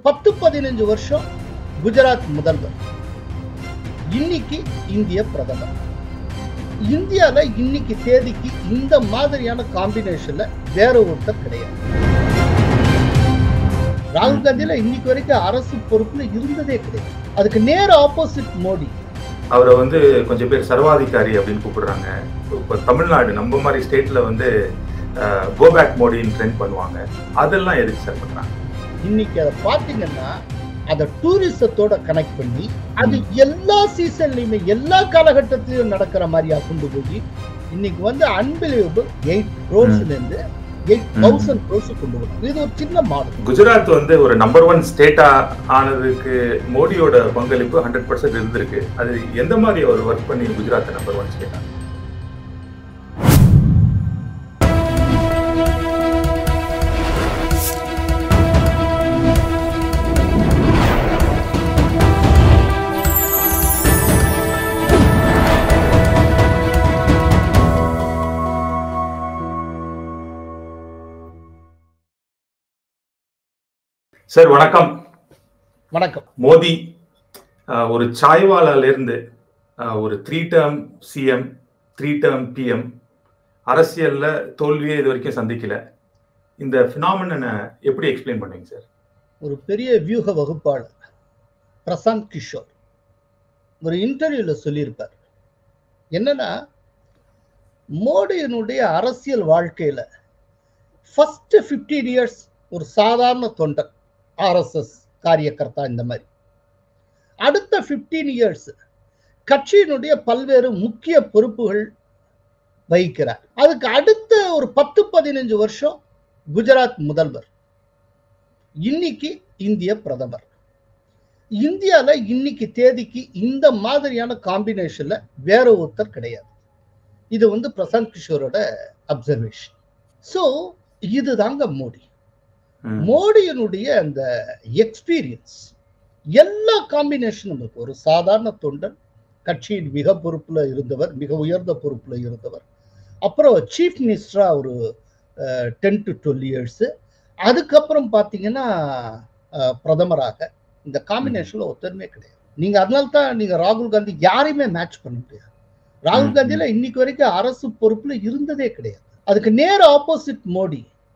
பத்து பதினஞ்சு வருஷம் குஜராத் முதல்வர் இன்னைக்கு இந்திய பிரதமர் இந்தியால இன்னைக்கு தேதிக்கு இந்த மாதிரியான காம்பினேஷன்ல வேற ஒருத்தர் கிடையாது ராகுல் காந்தியில இன்னைக்கு வரைக்கும் அரசு பொறுப்புல இருந்ததே கிடையாது அதுக்கு நேர ஆப்போசிட் மோடி அவரை வந்து கொஞ்சம் பேர் சர்வாதிகாரி அப்படின்னு கூப்பிடுறாங்க இப்போ தமிழ்நாடு நம்ம மாதிரி ஸ்டேட்ல வந்து கோபேக் மோடின்னு ட்ரெண்ட் பண்ணுவாங்க அதெல்லாம் எதுக்கு சார் பண்றாங்க இன்னைக்கு அதை பாத்தீங்கன்னா அதை டூரிசத்தோட கனெக்ட் பண்ணி அது எல்லா சீசன்லயுமே எல்லா காலகட்டத்திலும் நடக்கிற மாதிரியா கொண்டு போய் இன்னைக்கு வந்து அன்பிலிவபிள் எயிட் க்ரோஸ்ல இருந்து எயிட் தௌசண்ட் க்ரோஸ் கொண்டு வரும் இது ஒரு சின்ன மாடல் குஜராத் வந்து ஒரு நம்பர் ஒன் ஸ்டேட்டா ஆனதுக்கு மோடியோட பங்களிப்பு ஹண்ட்ரட் பர்சன்ட் இருந்திருக்கு அது எந்த மாதிரி அவர் ஒர்க் பண்ணி குஜராத் நம்பர் ஒன் ஸ்டேட்டா சார் வணக்கம் வணக்கம் மோடி அஹ், ஒரு சாய்வாலால இருந்து அஹ், ஒரு three term CM three term PM அரசியல்ல தோல்வியே இது வரைக்கும் சந்திக்கல இந்த பினாமினனை எப்படி எக்ஸ்பிளைன் பண்ணுவீங்க சார் ஒரு பெரிய வியூக வகுப்பாளர் பிரசாந்த் கிஷோர் ஒரு இன்டர்வியூல சொல்லியிருப்பார் என்னன்னா மோடியினுடைய அரசியல் வாழ்க்கையில ஃபர்ஸ்ட் 15 இயர்ஸ் ஒரு சாதாரண தொண்டர் ஆர்எஸ்எஸ் காரியகர்த்தா இந்த மாதிரி அடுத்த 15 இயர்ஸ் கட்சியினுடைய பல்வேறு முக்கிய பொறுப்புகள் வகிக்கிறார் அதுக்கு அடுத்த ஒரு பத்து பதினஞ்சு வருஷம் குஜராத் முதல்வர் இன்னைக்கு இந்திய பிரதமர் இந்தியால இன்னைக்கு தேதிக்கு இந்த மாதிரியான காம்பினேஷன்ல வேற ஒருத்தர் கிடையாது இது வந்து பிரசாந்த் கிஷோரோட அப்சர்வேஷன் ஸோ இதுதாங்க மோடி ம். மோடியினுடைய அந்த எக்ஸ்பீரியன்ஸ் எல்லா காம்பினேஷனும் இருக்கு ஒரு சாதாரண தொண்டன் கட்சியின் மிக பொறுப்புல இருந்தவர் மிக உயர்ந்த பொறுப்புல இருந்தவர் அப்புறம் சீஃப் மினிஸ்டரா ஒரு டென் டு டுவெல் இயர்ஸ் அதுக்கப்புறம் பார்த்தீங்கன்னா அஹ், பிரதமராக இந்த காம்பினேஷன்ல ஒருத்தருமே கிடையாது நீங்க அதனால தான் நீங்க ராகுல் காந்தி யாரையுமே மேட்ச் பண்ண முடியாது ராகுல் ம். காந்தியில இன்னைக்கு வரைக்கும் அரசு பொறுப்புல இருந்ததே கிடையாது அதுக்கு நேர ஆப்போசிட் மோடி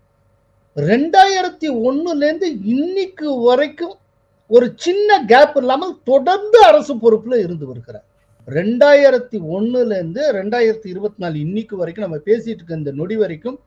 ரெண்டாயிரத்தி ஒண்ணுல இருந்து இன்னைக்கு வரைக்கும் ஒரு சின்ன கேப் இல்லாமல் தொடர்ந்து அரசு பொறுப்புல இருந்து வருகிறார் ரெண்டாயிரத்தி ஒண்ணுல இருந்து ரெண்டாயிரத்தி இருபத்தி நாலு இன்னைக்கு வரைக்கும் நம்ம பேசிட்டு இருக்க இந்த நொடி வரைக்கும்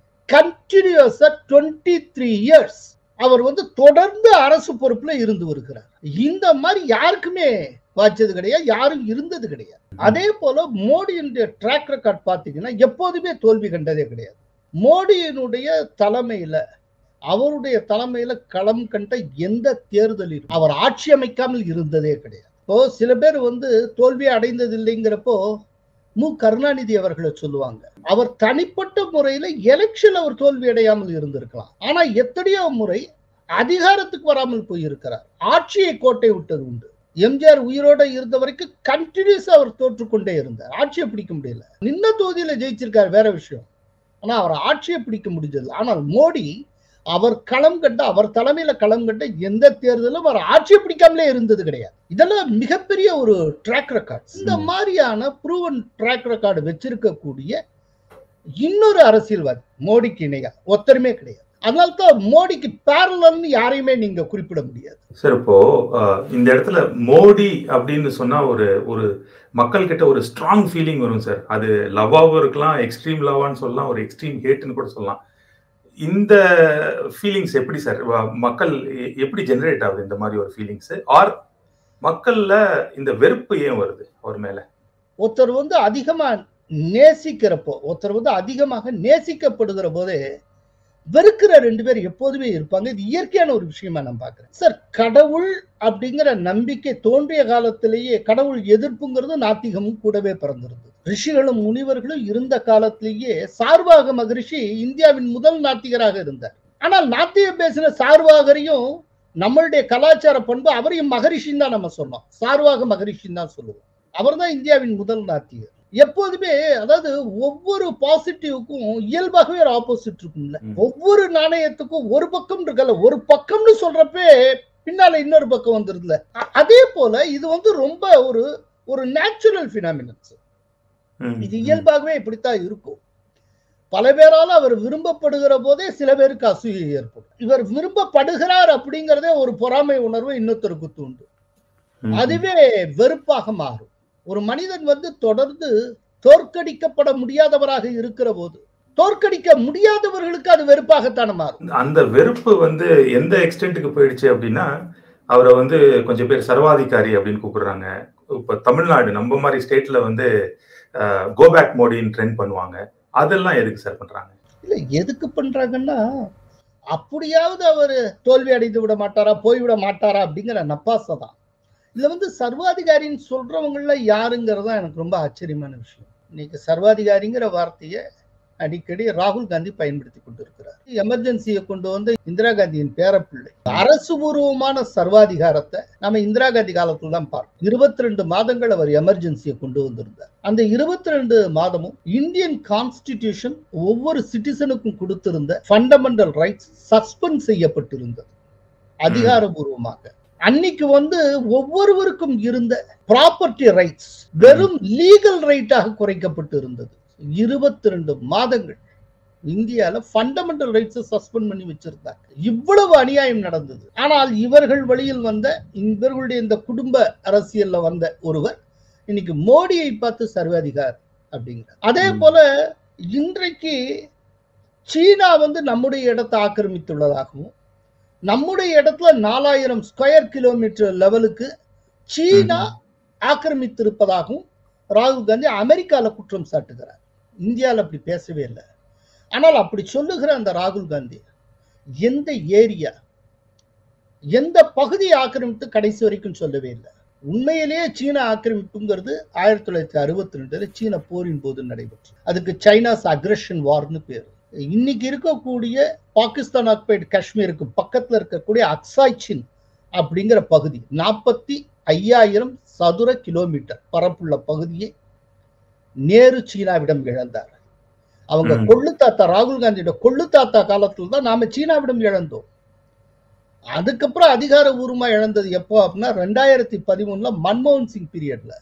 கண்டினியூஸா டுவெண்ட்டி த்ரீ இயர்ஸ் அவர் வந்து தொடர்ந்து அரசு பொறுப்புல இருந்து வருகிறார் இந்த மாதிரி யாருக்குமே வாய்ச்சது கிடையாது யாரும் இருந்தது கிடையாது அதே போல மோடியினுடைய ட்ராக் ரெக்கார்ட் பார்த்தீங்கன்னா எப்போதுமே தோல்வி கண்டதே கிடையாது மோடியினுடைய தலைமையில அவருடைய தலைமையில களம் கண்ட எந்த தேர்தலிலும் அவர் ஆட்சி அமைக்காமல் இருந்ததே கிடையாது இப்போ சில பேர் வந்து தோல்வி அடைந்தது இல்லைங்கிறப்போ மு கருணாநிதி அவர்களை சொல்லுவாங்க அவர் தனிப்பட்ட முறையில எலெக்ஷன் அவர் தோல்வி அடையாமல் இருந்திருக்கலாம் ஆனா எத்தனையோ முறை அதிகாரத்துக்கு வராமல் போயிருக்கிறார் ஆட்சியை கோட்டை விட்டது உண்டு எம்ஜிஆர் உயிரோட இருந்த வரைக்கும் கண்டினியூஸ் அவர் தோற்றுக்கொண்டே இருந்தார் ஆட்சியை பிடிக்க முடியல நின்ன தொகுதியில ஜெயிச்சிருக்காரு வேற விஷயம் ஆனா அவர் ஆட்சியை பிடிக்க முடிஞ்சது ஆனால் மோடி அவர் களம் கட்ட அவர் தலைமையில களம் கட்ட எந்த தேர்தலும் அவர் ஆட்சியை பிடிக்காமலே இருந்தது கிடையாது இதெல்லாம் மிகப்பெரிய ஒரு ட்ராக் ரெக்கார்ட் இந்த ம். மாதிரியான ப்ரூவன் ட்ராக் ரெக்கார்டு வச்சிருக்கக்கூடிய இன்னொரு அரசியல்வாதி மோடிக்கு இணையா ஒத்தருமே கிடையாது அதனால தான் மோடிக்கு பேரலன்னு யாரையுமே நீங்க குறிப்பிட முடியாது சார் இப்போ அஹ், இந்த இடத்துல மோடி அப்படின்னு சொன்னா ஒரு ஒரு மக்கள் கிட்ட ஒரு ஸ்ட்ராங் ஃபீலிங் வரும் சார் அது லவ்வாகவும் இருக்கலாம் எக்ஸ்ட்ரீம் லவ்வான்னு சொல்லலாம் ஒரு எக்ஸ்ட்ரீம் ஹேட்னு கூட சொல்லலாம் இந்த ஃபீலிங்ஸ் எப்படி சார் மக்கள் எ- எப்படி ஜெனரேட் ஆகுது இந்த மாதிரி ஒரு ஃபீலிங்ஸ் ஆர் மக்கள்ல இந்த வெறுப்பு ஏன் வருது அவர் மேல ஒருத்தர் வந்து அதிகமா நேசிக்கிறப்போ ஒருத்தர் வந்து அதிகமாக நேசிக்கப்படுகிற போதே வெறுக்கிற ரெண்டு பேர் எப்போதுமே இருப்பாங்க இது இயற்கையான ஒரு விஷயமா நான் பார்க்கிறேன் சார் கடவுள் அப்படிங்கிற நம்பிக்கை தோன்றிய காலத்திலேயே கடவுள் எதிர்ப்புங்கிறது நாத்திகமும் கூடவே பிறந்திருந்தது ரிஷிகளும் முனிவர்களும் இருந்த காலத்திலேயே சார்வாக மகரிஷி இந்தியாவின் முதல் நாத்திகராக இருந்தார் ஆனால் நாத்திகம் பேசின சார்வாகரையும் நம்மளுடைய கலாச்சார பண்பு அவரையும் மகரிஷின்னு தான் நம்ம சொன்னோம் சார்வாக மகரிஷின்னு தான் சொல்லுவோம் அவர்தான் இந்தியாவின் முதல் நாத்திகர் எப்போதுமே அதாவது ஒவ்வொரு பாசிட்டிவ்க்கும் இயல்பாகவே ஒரு ஆப்போசிட் இருக்கும்ல ம். ஒவ்வொரு நாணயத்துக்கும் ஒரு பக்கம் இருக்கல ஒரு பக்கம்னு சொல்றப்பே பின்னால இன்னொரு பக்கம் வந்துருதுல அ- அதே போல இது வந்து ரொம்ப ஒரு ஒரு நேச்சுரல் பினாமினன்ஸ் ம், இது இயல்பாகவே இப்படித்தான் இருக்கும் பல பேரால அவர் விரும்பப்படுகிற போதே சில பேருக்கு அசூயை ஏற்படும் இவர் விரும்பப்படுகிறார் அப்படிங்கறதே ஒரு பொறாமை உணர்வு இன்னொருத்தருக்கு தூண்டும் ம், அதுவே வெறுப்பாக மாறும் ஒரு மனிதன் வந்து தொடர்ந்து தோற்கடிக்கப்பட முடியாதவராக இருக்கிற போது தோற்கடிக்க முடியாதவர்களுக்கு அது வெறுப்பாகத்தானே மாறும் அந்த வெறுப்பு வந்து எந்த எக்ஸ்டென்ட்டுக்கு போயிடுச்சு அப்படின்னா அவரை வந்து கொஞ்சம் பேர் சர்வாதிகாரி அப்படின்னு கூப்பிடுறாங்க இப்ப தமிழ்நாடு நம்ம மாதிரி ஸ்டேட்ல வந்து கோபேக் மோடின்னு ட்ரெண்ட் பண்ணுவாங்க அதெல்லாம் எதுக்கு சார் பண்றாங்க இல்ல எதுக்கு பண்றாங்கன்னா அப்படியாவது அவர் தோல்வி அடைந்து விட மாட்டாரா போய்விட மாட்டாரா அப்படிங்கிற நப்பாசை தான் இதுல வந்து சர்வாதிகாரின்னு சொல்றவங்கள யாருங்கிறது தான் எனக்கு ரொம்ப ஆச்சரியமான விஷயம் இன்னைக்கு சர்வாதிகாரிங்கிற வார்த்தையை அடிக்கடி ராகுல் காந்தி பயன்படுத்தி கொண்டிருக்கிறார் எமர்ஜென்சியை கொண்டு வந்து இந்திரா காந்தியின் பேரப்பிள்ளை அரசு பூர்வமான சர்வாதிகாரத்தை நம்ம இந்திரா காந்தி காலத்துல தான் பார்ப்போம் இருபத்தி ரெண்டு மாதங்கள் அவர் எமர்ஜென்சியை கொண்டு வந்திருந்தார் அந்த இருபத்தி ரெண்டு மாதமும் இந்தியன் கான்ஸ்டிடியூஷன் ஒவ்வொரு சிட்டிசனுக்கும் கொடுத்திருந்த ஃபண்டமெண்டல் ரைட்ஸ் சஸ்பெண்ட் செய்யப்பட்டிருந்தது அதிகாரபூர்வமாக அன்னைக்கு வந்து ஒவ்வொருவருக்கும் இருந்த ப்ராப்பர்ட்டி ரைட்ஸ் வெறும் லீகல் ரைட்டாக குறைக்கப்பட்டு இருந்தது இருபத்தி ரெண்டு மாதங்கள் இந்தியால ஃபண்டமெண்டல் ரைட்ஸ் சஸ்பெண்ட் பண்ணி வச்சிருந்தாங்க இவ்வளவு அநியாயம் நடந்தது ஆனால் இவர்கள் வழியில் வந்த இவர்களுடைய இந்த குடும்ப அரசியல்ல வந்த ஒருவர் இன்னைக்கு மோடியை பார்த்து சர்வாதிகார் அப்படிங்கிறார் அதே ம். போல இன்றைக்கு சீனா வந்து நம்முடைய இடத்தை ஆக்கிரமித்துள்ளதாகவும் நம்முடைய இடத்துல நாலாயிரம் ஸ்கொயர் கிலோமீட்டர் லெவலுக்கு சீனா ஆக்கிரமித்திருப்பதாகவும் ராகுல் காந்தி அமெரிக்கால குற்றம் சாட்டுகிறார் இந்தியாவில் அப்படி பேசவே இல்லை ஆனால் அப்படி சொல்லுகிற அந்த ராகுல் காந்தி எந்த ஏரியா எந்த பகுதியை ஆக்கிரமித்து கடைசி வரைக்கும் சொல்லவே இல்லை உண்மையிலேயே சீன ஆக்கிரமிப்புங்கிறது ஆயிரத்தி தொள்ளாயிரத்தி அறுபத்தி ரெண்டுல சீன போரின் போது நடைபெற்று அதுக்கு சைனாஸ் அக்ரஷன் வார்னு பேர் இன்னைக்கு இருக்கக்கூடிய பாகிஸ்தான் ஆக்குபைடு காஷ்மீருக்கு பக்கத்துல இருக்கக்கூடிய அக்சாய் சின் அப்படிங்கிற பகுதி நாற்பத்தி ஐயாயிரம் சதுர கிலோமீட்டர் பரப்புள்ள பகுதியை நேரு சீனாவிடம் இழந்தார் அவங்க ம். கொள்ளு தாத்தா ராகுல் காந்தியோட கொள்ளு தாத்தா காலத்துல தான் நாம சீனாவிடம் இழந்தோம் அதுக்கப்புறம் அதிகாரபூர்வமா இழந்தது எப்போ அப்படின்னா ரெண்டாயிரத்தி பதிமூணுல மன்மோகன் சிங் பீரியட்ல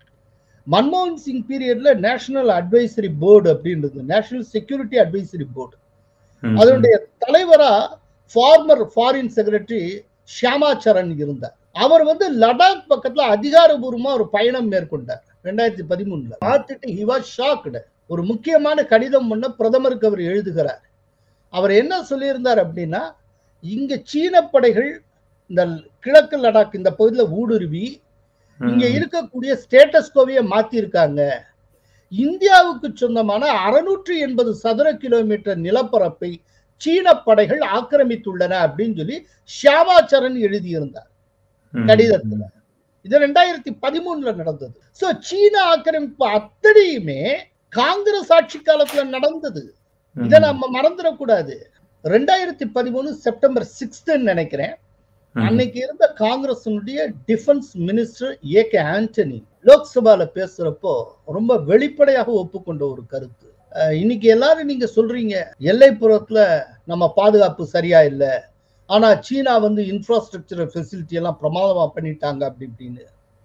மன்மோகன் சிங் பீரியட்ல நேஷனல் அட்வைசரி போர்டு அப்படின்றது நேஷனல் செக்யூரிட்டி அட்வைசரி போர்டு ம், அதனுடைய தலைவரா former foreign secretary Shyam Saran இருந்தார் அவர் வந்து லடாக் பக்கத்துல அதிகாரபூர்வமா ஒரு பயணம் மேற்கொண்டார் ரெண்டாயிரத்தி பதிமூணுல பார்த்துட்டு ஹி வாஸ் ஷாக்டு ஒரு முக்கியமான கடிதம் ஒண்ணு பிரதமருக்கு அவர் எழுதுகிறார் அவர் என்ன சொல்லியிருந்தார் அப்படின்னா இங்க சீன படைகள் இந்த கிழக்கு லடாக் இந்த பகுதியில ஊடுருவி ம், இங்க இருக்கக்கூடிய ஸ்டேட்டஸ்கோவையை மாத்திருக்காங்க இந்தியாவுக்கு சொந்தமான அறுநூற்றி எண்பது சதுர கிலோமீட்டர் நிலப்பரப்பை சீன படைகள் ஆக்கிரமித்துள்ளன அப்படின்னு சொல்லி ஷியாமாச்சரன் எழுதியிருந்தார் ம், கடிதத்துல இது ரெண்டாயிரத்தி பதிமூணுல நடந்தது சோ சீன ஆக்கிரமிப்பு அத்தனையுமே காங்கிரஸ் ஆட்சி காலத்துல நடந்தது ம், இதை நம்ம மறந்துடக்கூடாது ரெண்டாயிரத்தி பதிமூணு செப்டம்பர் சிக்ஸ்த்ன்னு நினைக்கிறேன் ம், அன்னைக்கு இருந்த காங்கிரசினுடைய defence minister A K Antony லோக்சபால பேசுறப்போ ரொம்ப வெளிப்படையாக ஒப்புக்கொண்ட ஒரு கருத்து அஹ் இன்னைக்கு எல்லாரும் நீங்க சொல்றீங்க எல்லைப்புறத்துல நம்ம பாதுகாப்பு சரியா இல்ல ஆனா சீனா வந்து இன்ஃப்ராஸ்ட்ரக்சர் ஃபெசிலிட்டி எல்லாம் பிரமாதமா பண்ணிட்டாங்க அப்படி இப்படின்னு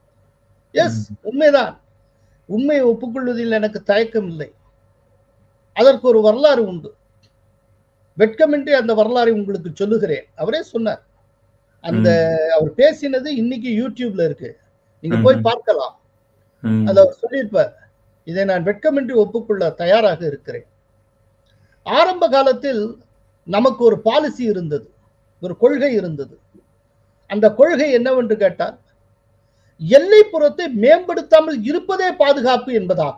எஸ் உண்மைதான் உண்மையை ஒப்புக்கொள்வதில் எனக்கு தயக்கம் இல்லை அதற்கு ஒரு வரலாறு உண்டு வெட்கமின்றி அந்த வரலாறை உங்களுக்கு சொல்லுகிறேன் அவரே சொன்னார் அந்த அவர் பேசினது இன்னைக்கு யூடியூப்ல இருக்கு நீங்க போய் ம். பார்க்கலாம் ம், அதை அவர் சொல்லியிருப்பார் இதை நான் வெட்கமின்றி ஒப்புக்கொள்ள தயாராக இருக்கிறேன் ஆரம்ப காலத்தில் நமக்கு ஒரு பாலிசி இருந்தது ஒரு கொள்கை இருந்தது அந்த கொள்கை என்னவென்று கேட்டால் எல்லைப்புறத்தை மேம்படுத்தாமல் இருப்பதே பாதுகாப்பு என்பதாகும்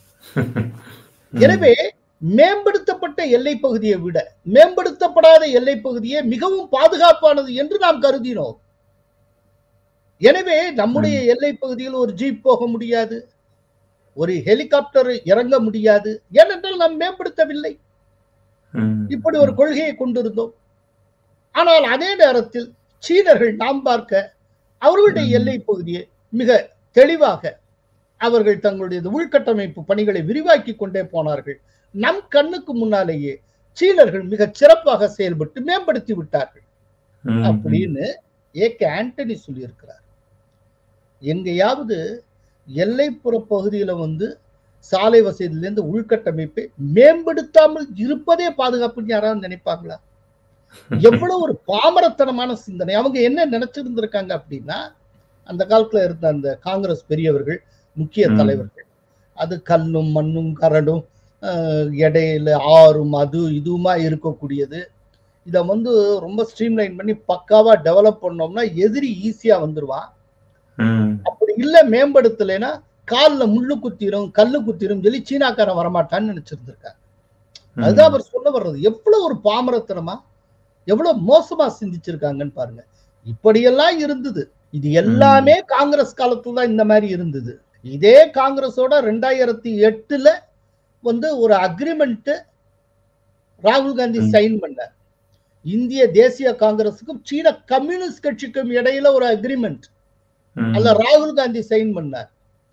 எனவே மேம்படுத்தப்பட்ட எல்லை பகுதியை விட மேம்படுத்தப்படாத எல்லை பகுதியே மிகவும் பாதுகாப்பானது என்று நாம் கருதினோம் எனவே நம்முடைய எல்லை பகுதியில் ஒரு ஜீப் போக முடியாது ஒரு ஹெலிகாப்டர் இறங்க முடியாது ஏனென்றால் நாம் மேம்படுத்தவில்லை ம், இப்படி ஒரு கொள்கையை கொண்டிருந்தோம் ஆனால் அதே நேரத்தில் சீனர்கள் நாம் பார்க்க அவர்களுடைய ம். எல்லை பகுதியை மிக தெளிவாக அவர்கள் தங்களுடைய இந்த உள்கட்டமைப்பு பணிகளை விரிவாக்கி கொண்டே போனார்கள் நம் கண்ணுக்கு முன்னாலேயே சீனர்கள் மிக சிறப்பாக செயல்பட்டு மேம்படுத்தி விட்டார்கள் ம், அப்படின்னு ஏ கே ஆண்டனி சொல்லியிருக்கிறார் எங்கேயாவது எல்லைப்புற பகுதியில வந்து சாலை வசதியிலேருந்து உள்கட்டமைப்பை மேம்படுத்தாமல் இருப்பதே பாதுகாப்புன்னு யாராவது நினைப்பாங்களா எவ்வளவு ஒரு பாமரத்தனமான சிந்தனை அவங்க என்ன நினைச்சிருந்திருக்காங்க அப்படின்னா அந்த காலத்துல இருந்த அந்த காங்கிரஸ் பெரியவர்கள் முக்கிய ம். தலைவர்கள் அது கல்லும் மண்ணும் கரடும் அஹ், இடையில ஆறும் அது இதுவுமா இருக்கக்கூடியது இதை வந்து ரொம்ப ஸ்ட்ரீம்லைன் பண்ணி பக்காவா டெவலப் பண்ணோம்னா எதிரி ஈஸியா வந்துருவான் ம், அப்படி இல்ல மேம்படுத்தலைன்னா கால்ல முள்ளு குத்திரும் கல்லு குத்திரும் சொல்லி சீனாக்காரன் வரமாட்டான்னு நினைச்சிருந்திருக்காங்க ம். அதுதான் அவர் சொல்ல வர்றது எவ்வளவு ஒரு பாமரத்தனமா எவ்வளவு மோசமா சிந்திச்சிருக்காங்கன்னு பாருங்க இப்படியெல்லாம் இருந்தது இது எல்லாமே காங்கிரஸ் காலத்துல தான் இந்த மாதிரி இருந்தது இதே காங்கிரஸோட ரெண்டாயிரத்தி எட்டுல வந்து ஒரு அக்ரிமெண்ட் ராகுல் காந்தி ம். சைன் பண்ணார் இந்திய தேசிய காங்கிரஸுக்கும் சீன கம்யூனிஸ்ட் கட்சிக்கும் இடையில ஒரு அக்ரிமெண்ட் ம். அல்ல ராகுல் காந்தி சைன் பண்ணார்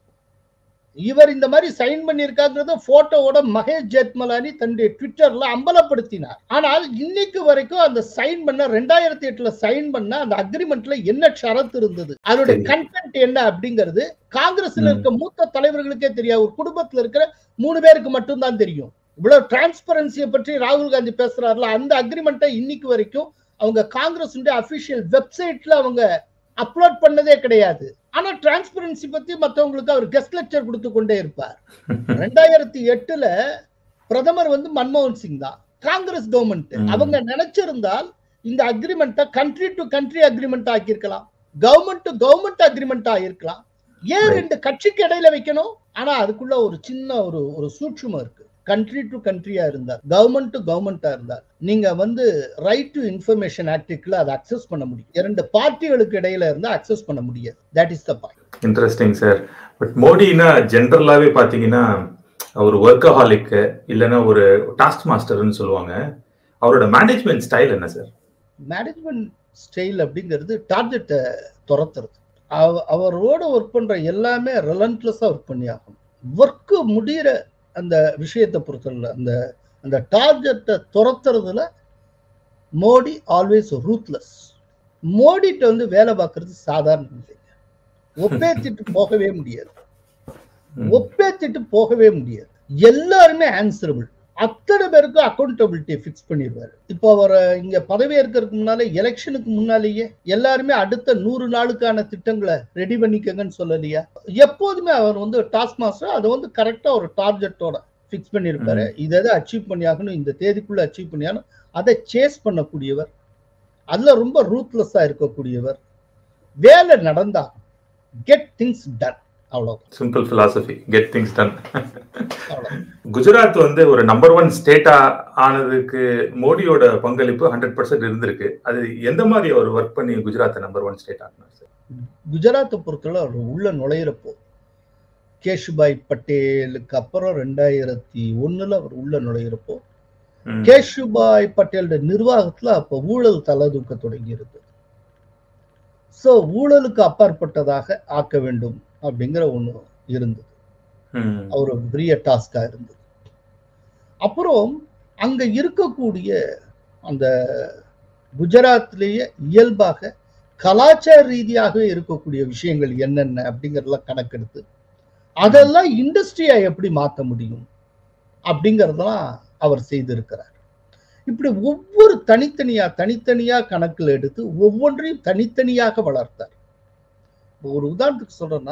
இவர் இந்த மாதிரி சைன் பண்ணியிருக்காங்கிறத போட்டோவோட மகேஷ் ஜெத்மலானி தன்னுடைய ட்விட்டர்ல அம்பலப்படுத்தினார் ஆனால் இன்னைக்கு வரைக்கும் அந்த சைன் பண்ண ரெண்டாயிரத்தி எட்டுல சைன் பண்ண அந்த அக்ரிமெண்ட்ல என்ன ஷரத்து இருந்தது அதோட சரி. கண்டென்ட் என்ன அப்படிங்கிறது காங்கிரஸ்ல ம். இருக்க மூத்த தலைவர்களுக்கே தெரியாது ஒரு குடும்பத்துல இருக்கிற மூணு பேருக்கு மட்டும்தான் தெரியும் இவ்வளவு டிரான்ஸ்பரன்சியை பற்றி ராகுல் காந்தி பேசுறாருல அந்த அக்ரிமெண்ட்டை இன்னைக்கு வரைக்கும் அவங்க காங்கிரஸ் அபிஷியல் வெப்சைட்ல அவங்க அப்லோட் பண்ணதே கிடையாது ஆனா டிரான்ஸ்பரன்சி பத்தி மத்தவங்களுக்கு அவர் கெஸ்ட் லெக்சர் கொடுத்து கொண்டே இருப்பார் ரெண்டாயிரத்தி எட்டுல பிரதமர் வந்து மன்மோகன் சிங் தான் காங்கிரஸ் கவர்மெண்ட் ம். அவங்க நினைச்சிருந்தால் இந்த அக்ரிமெண்ட்டை கண்ட்ரி டு கண்ட்ரி அக்ரிமெண்ட் ஆக்கியிருக்கலாம் கவர்மெண்ட் டு கவர்மெண்ட் அக்ரிமெண்ட் ஆகிருக்கலாம் ஏன் Right. ரெண்டு கட்சிக்கு இடையில வைக்கணும் ஆனா அதுக்குள்ள ஒரு சின்ன ஒரு ஒரு சூட்சுமம் இருக்கு கண்ட்ரி டு கண்ட்ரியா இருந்தார் கவர்மெண்ட் டு கவர்மெண்டா இருந்தார் நீங்க வந்து ரைட் டு இன்ஃபர்மேஷன் ஆக்டுக்குள்ள அதை அக்சஸ் பண்ண முடியும் இரண்டு பார்ட்டிகளுக்கு இடையில இருந்தா அக்சஸ் பண்ண முடியாது that is the point interesting sir but மோடினா ஜென்ரலாவே பாத்தீங்கன்னா அவர் ஒர்க்கஹாலிக் இல்லைன்னா ஒரு டாஸ்க் மாஸ்டர்னு சொல்லுவாங்க அவரோட மேனேஜ்மெண்ட் ஸ்டைல் என்ன சார் மேனேஜ்மெண்ட் ஸ்டைல் அப்படிங்கிறது டார்கெட்டை துரத்துறது அவ- அவரோட ஒர்க் பண்ற எல்லாமே ரெலண்ட்லெஸ்ஸா ஒர்க் பண்ணி ஆகணும் ஒர்க்கு முடிகிற அந்த விஷயத்தை பொறுத்தவரை அந்த அந்த டார்கெட்டை துரத்துறதுல மோடி ஆல்வேஸ் ரூத்லெஸ் மோடிட்ட வந்து வேலை பார்க்கறது சாதாரண இல்லைங்க ஒப்பேத்திட்டு போகவே முடியாது ம். ஒப்பேத்திட்டு போகவே முடியாது எல்லாருமே ஆன்சரபிள் அத்தனை பேருக்கும் அக்கௌண்டபிலிட்டி ஃபிக்ஸ் பண்ணிடுவாரு இப்போ அவர் இங்க பதவி ஏற்கிறதுக்கு முன்னாலே எலெக்ஷனுக்கு முன்னாலேயே எல்லாருமே அடுத்த நூறு நாளுக்கான திட்டங்களை ரெடி பண்ணிக்கங்கன்னு சொல்லலையா எப்போதுமே அவர் வந்து டாஸ்க் மாஸ்டர் அதை வந்து கரெக்டா ஒரு டார்கெட்டோட ஃபிக்ஸ் பண்ணியிருப்பாரு இதை எதை அச்சீவ் பண்ணியாகணும் இந்த தேதிக்குள்ள அச்சீவ் பண்ணியாகணும் அதை சேஸ் பண்ணக்கூடியவர் அதுல ரொம்ப ரூத்லெஸ்ஸா இருக்கக்கூடியவர் வேலை நடந்தா கெட் திங்ஸ் டன் அவ்வளவு simple philosophy get things done அவ்வளவு குஜராத் வந்து ஒரு நம்பர் ஒன் ஸ்டேட்டா ஆனதுக்கு மோடியோட பங்களிப்பு ஹண்ட்ரட் பர்சன்ட் இருந்திருக்கு அது எந்த மாதிரி அவர் ஒர்க் பண்ணி குஜராத்தை நம்பர் ஒன் ஸ்டேட் ஆக்கினார் சார் குஜராத்தை பொறுத்தவரை அவர் உள்ள நுழையிறப்போ கேஷுபாய் பட்டேலுக்கு அப்புறம் ரெண்டாயிரத்தி ஒண்ணுல அவர் உள்ள நுழையிறப்போ ம். கேஷுபாய் பட்டேலோட நிர்வாகத்துல அப்ப ஊழல் தலை தூக்க தொடங்கியிருது சோ ஊழலுக்கு அப்பாற்பட்டதாக ஆக்க வேண்டும் அப்படிங்கிற ஒண்ணு இருந்தது ம். ஒரு பெரிய டாஸ்கா இருந்தது அப்புறம் அங்க இருக்கக்கூடிய அந்த குஜராத்லேயே இயல்பாக கலாச்சார ரீதியாக இருக்கக்கூடிய விஷயங்கள் என்னென்ன அப்படிங்கறதெல்லாம் கணக்கெடுத்து அதெல்லாம் இண்டஸ்ட்ரியா எப்படி மாத்த முடியும் அப்படிங்கறதெல்லாம் அவர் செய்திருக்கிறார் இப்படி ஒவ்வொரு தனித்தனியா தனித்தனியா கணக்கில் எடுத்து ஒவ்வொன்றையும் தனித்தனியாக வளர்த்தார் இப்போ ஒரு உதாரணத்துக்கு சொல்றேன்னா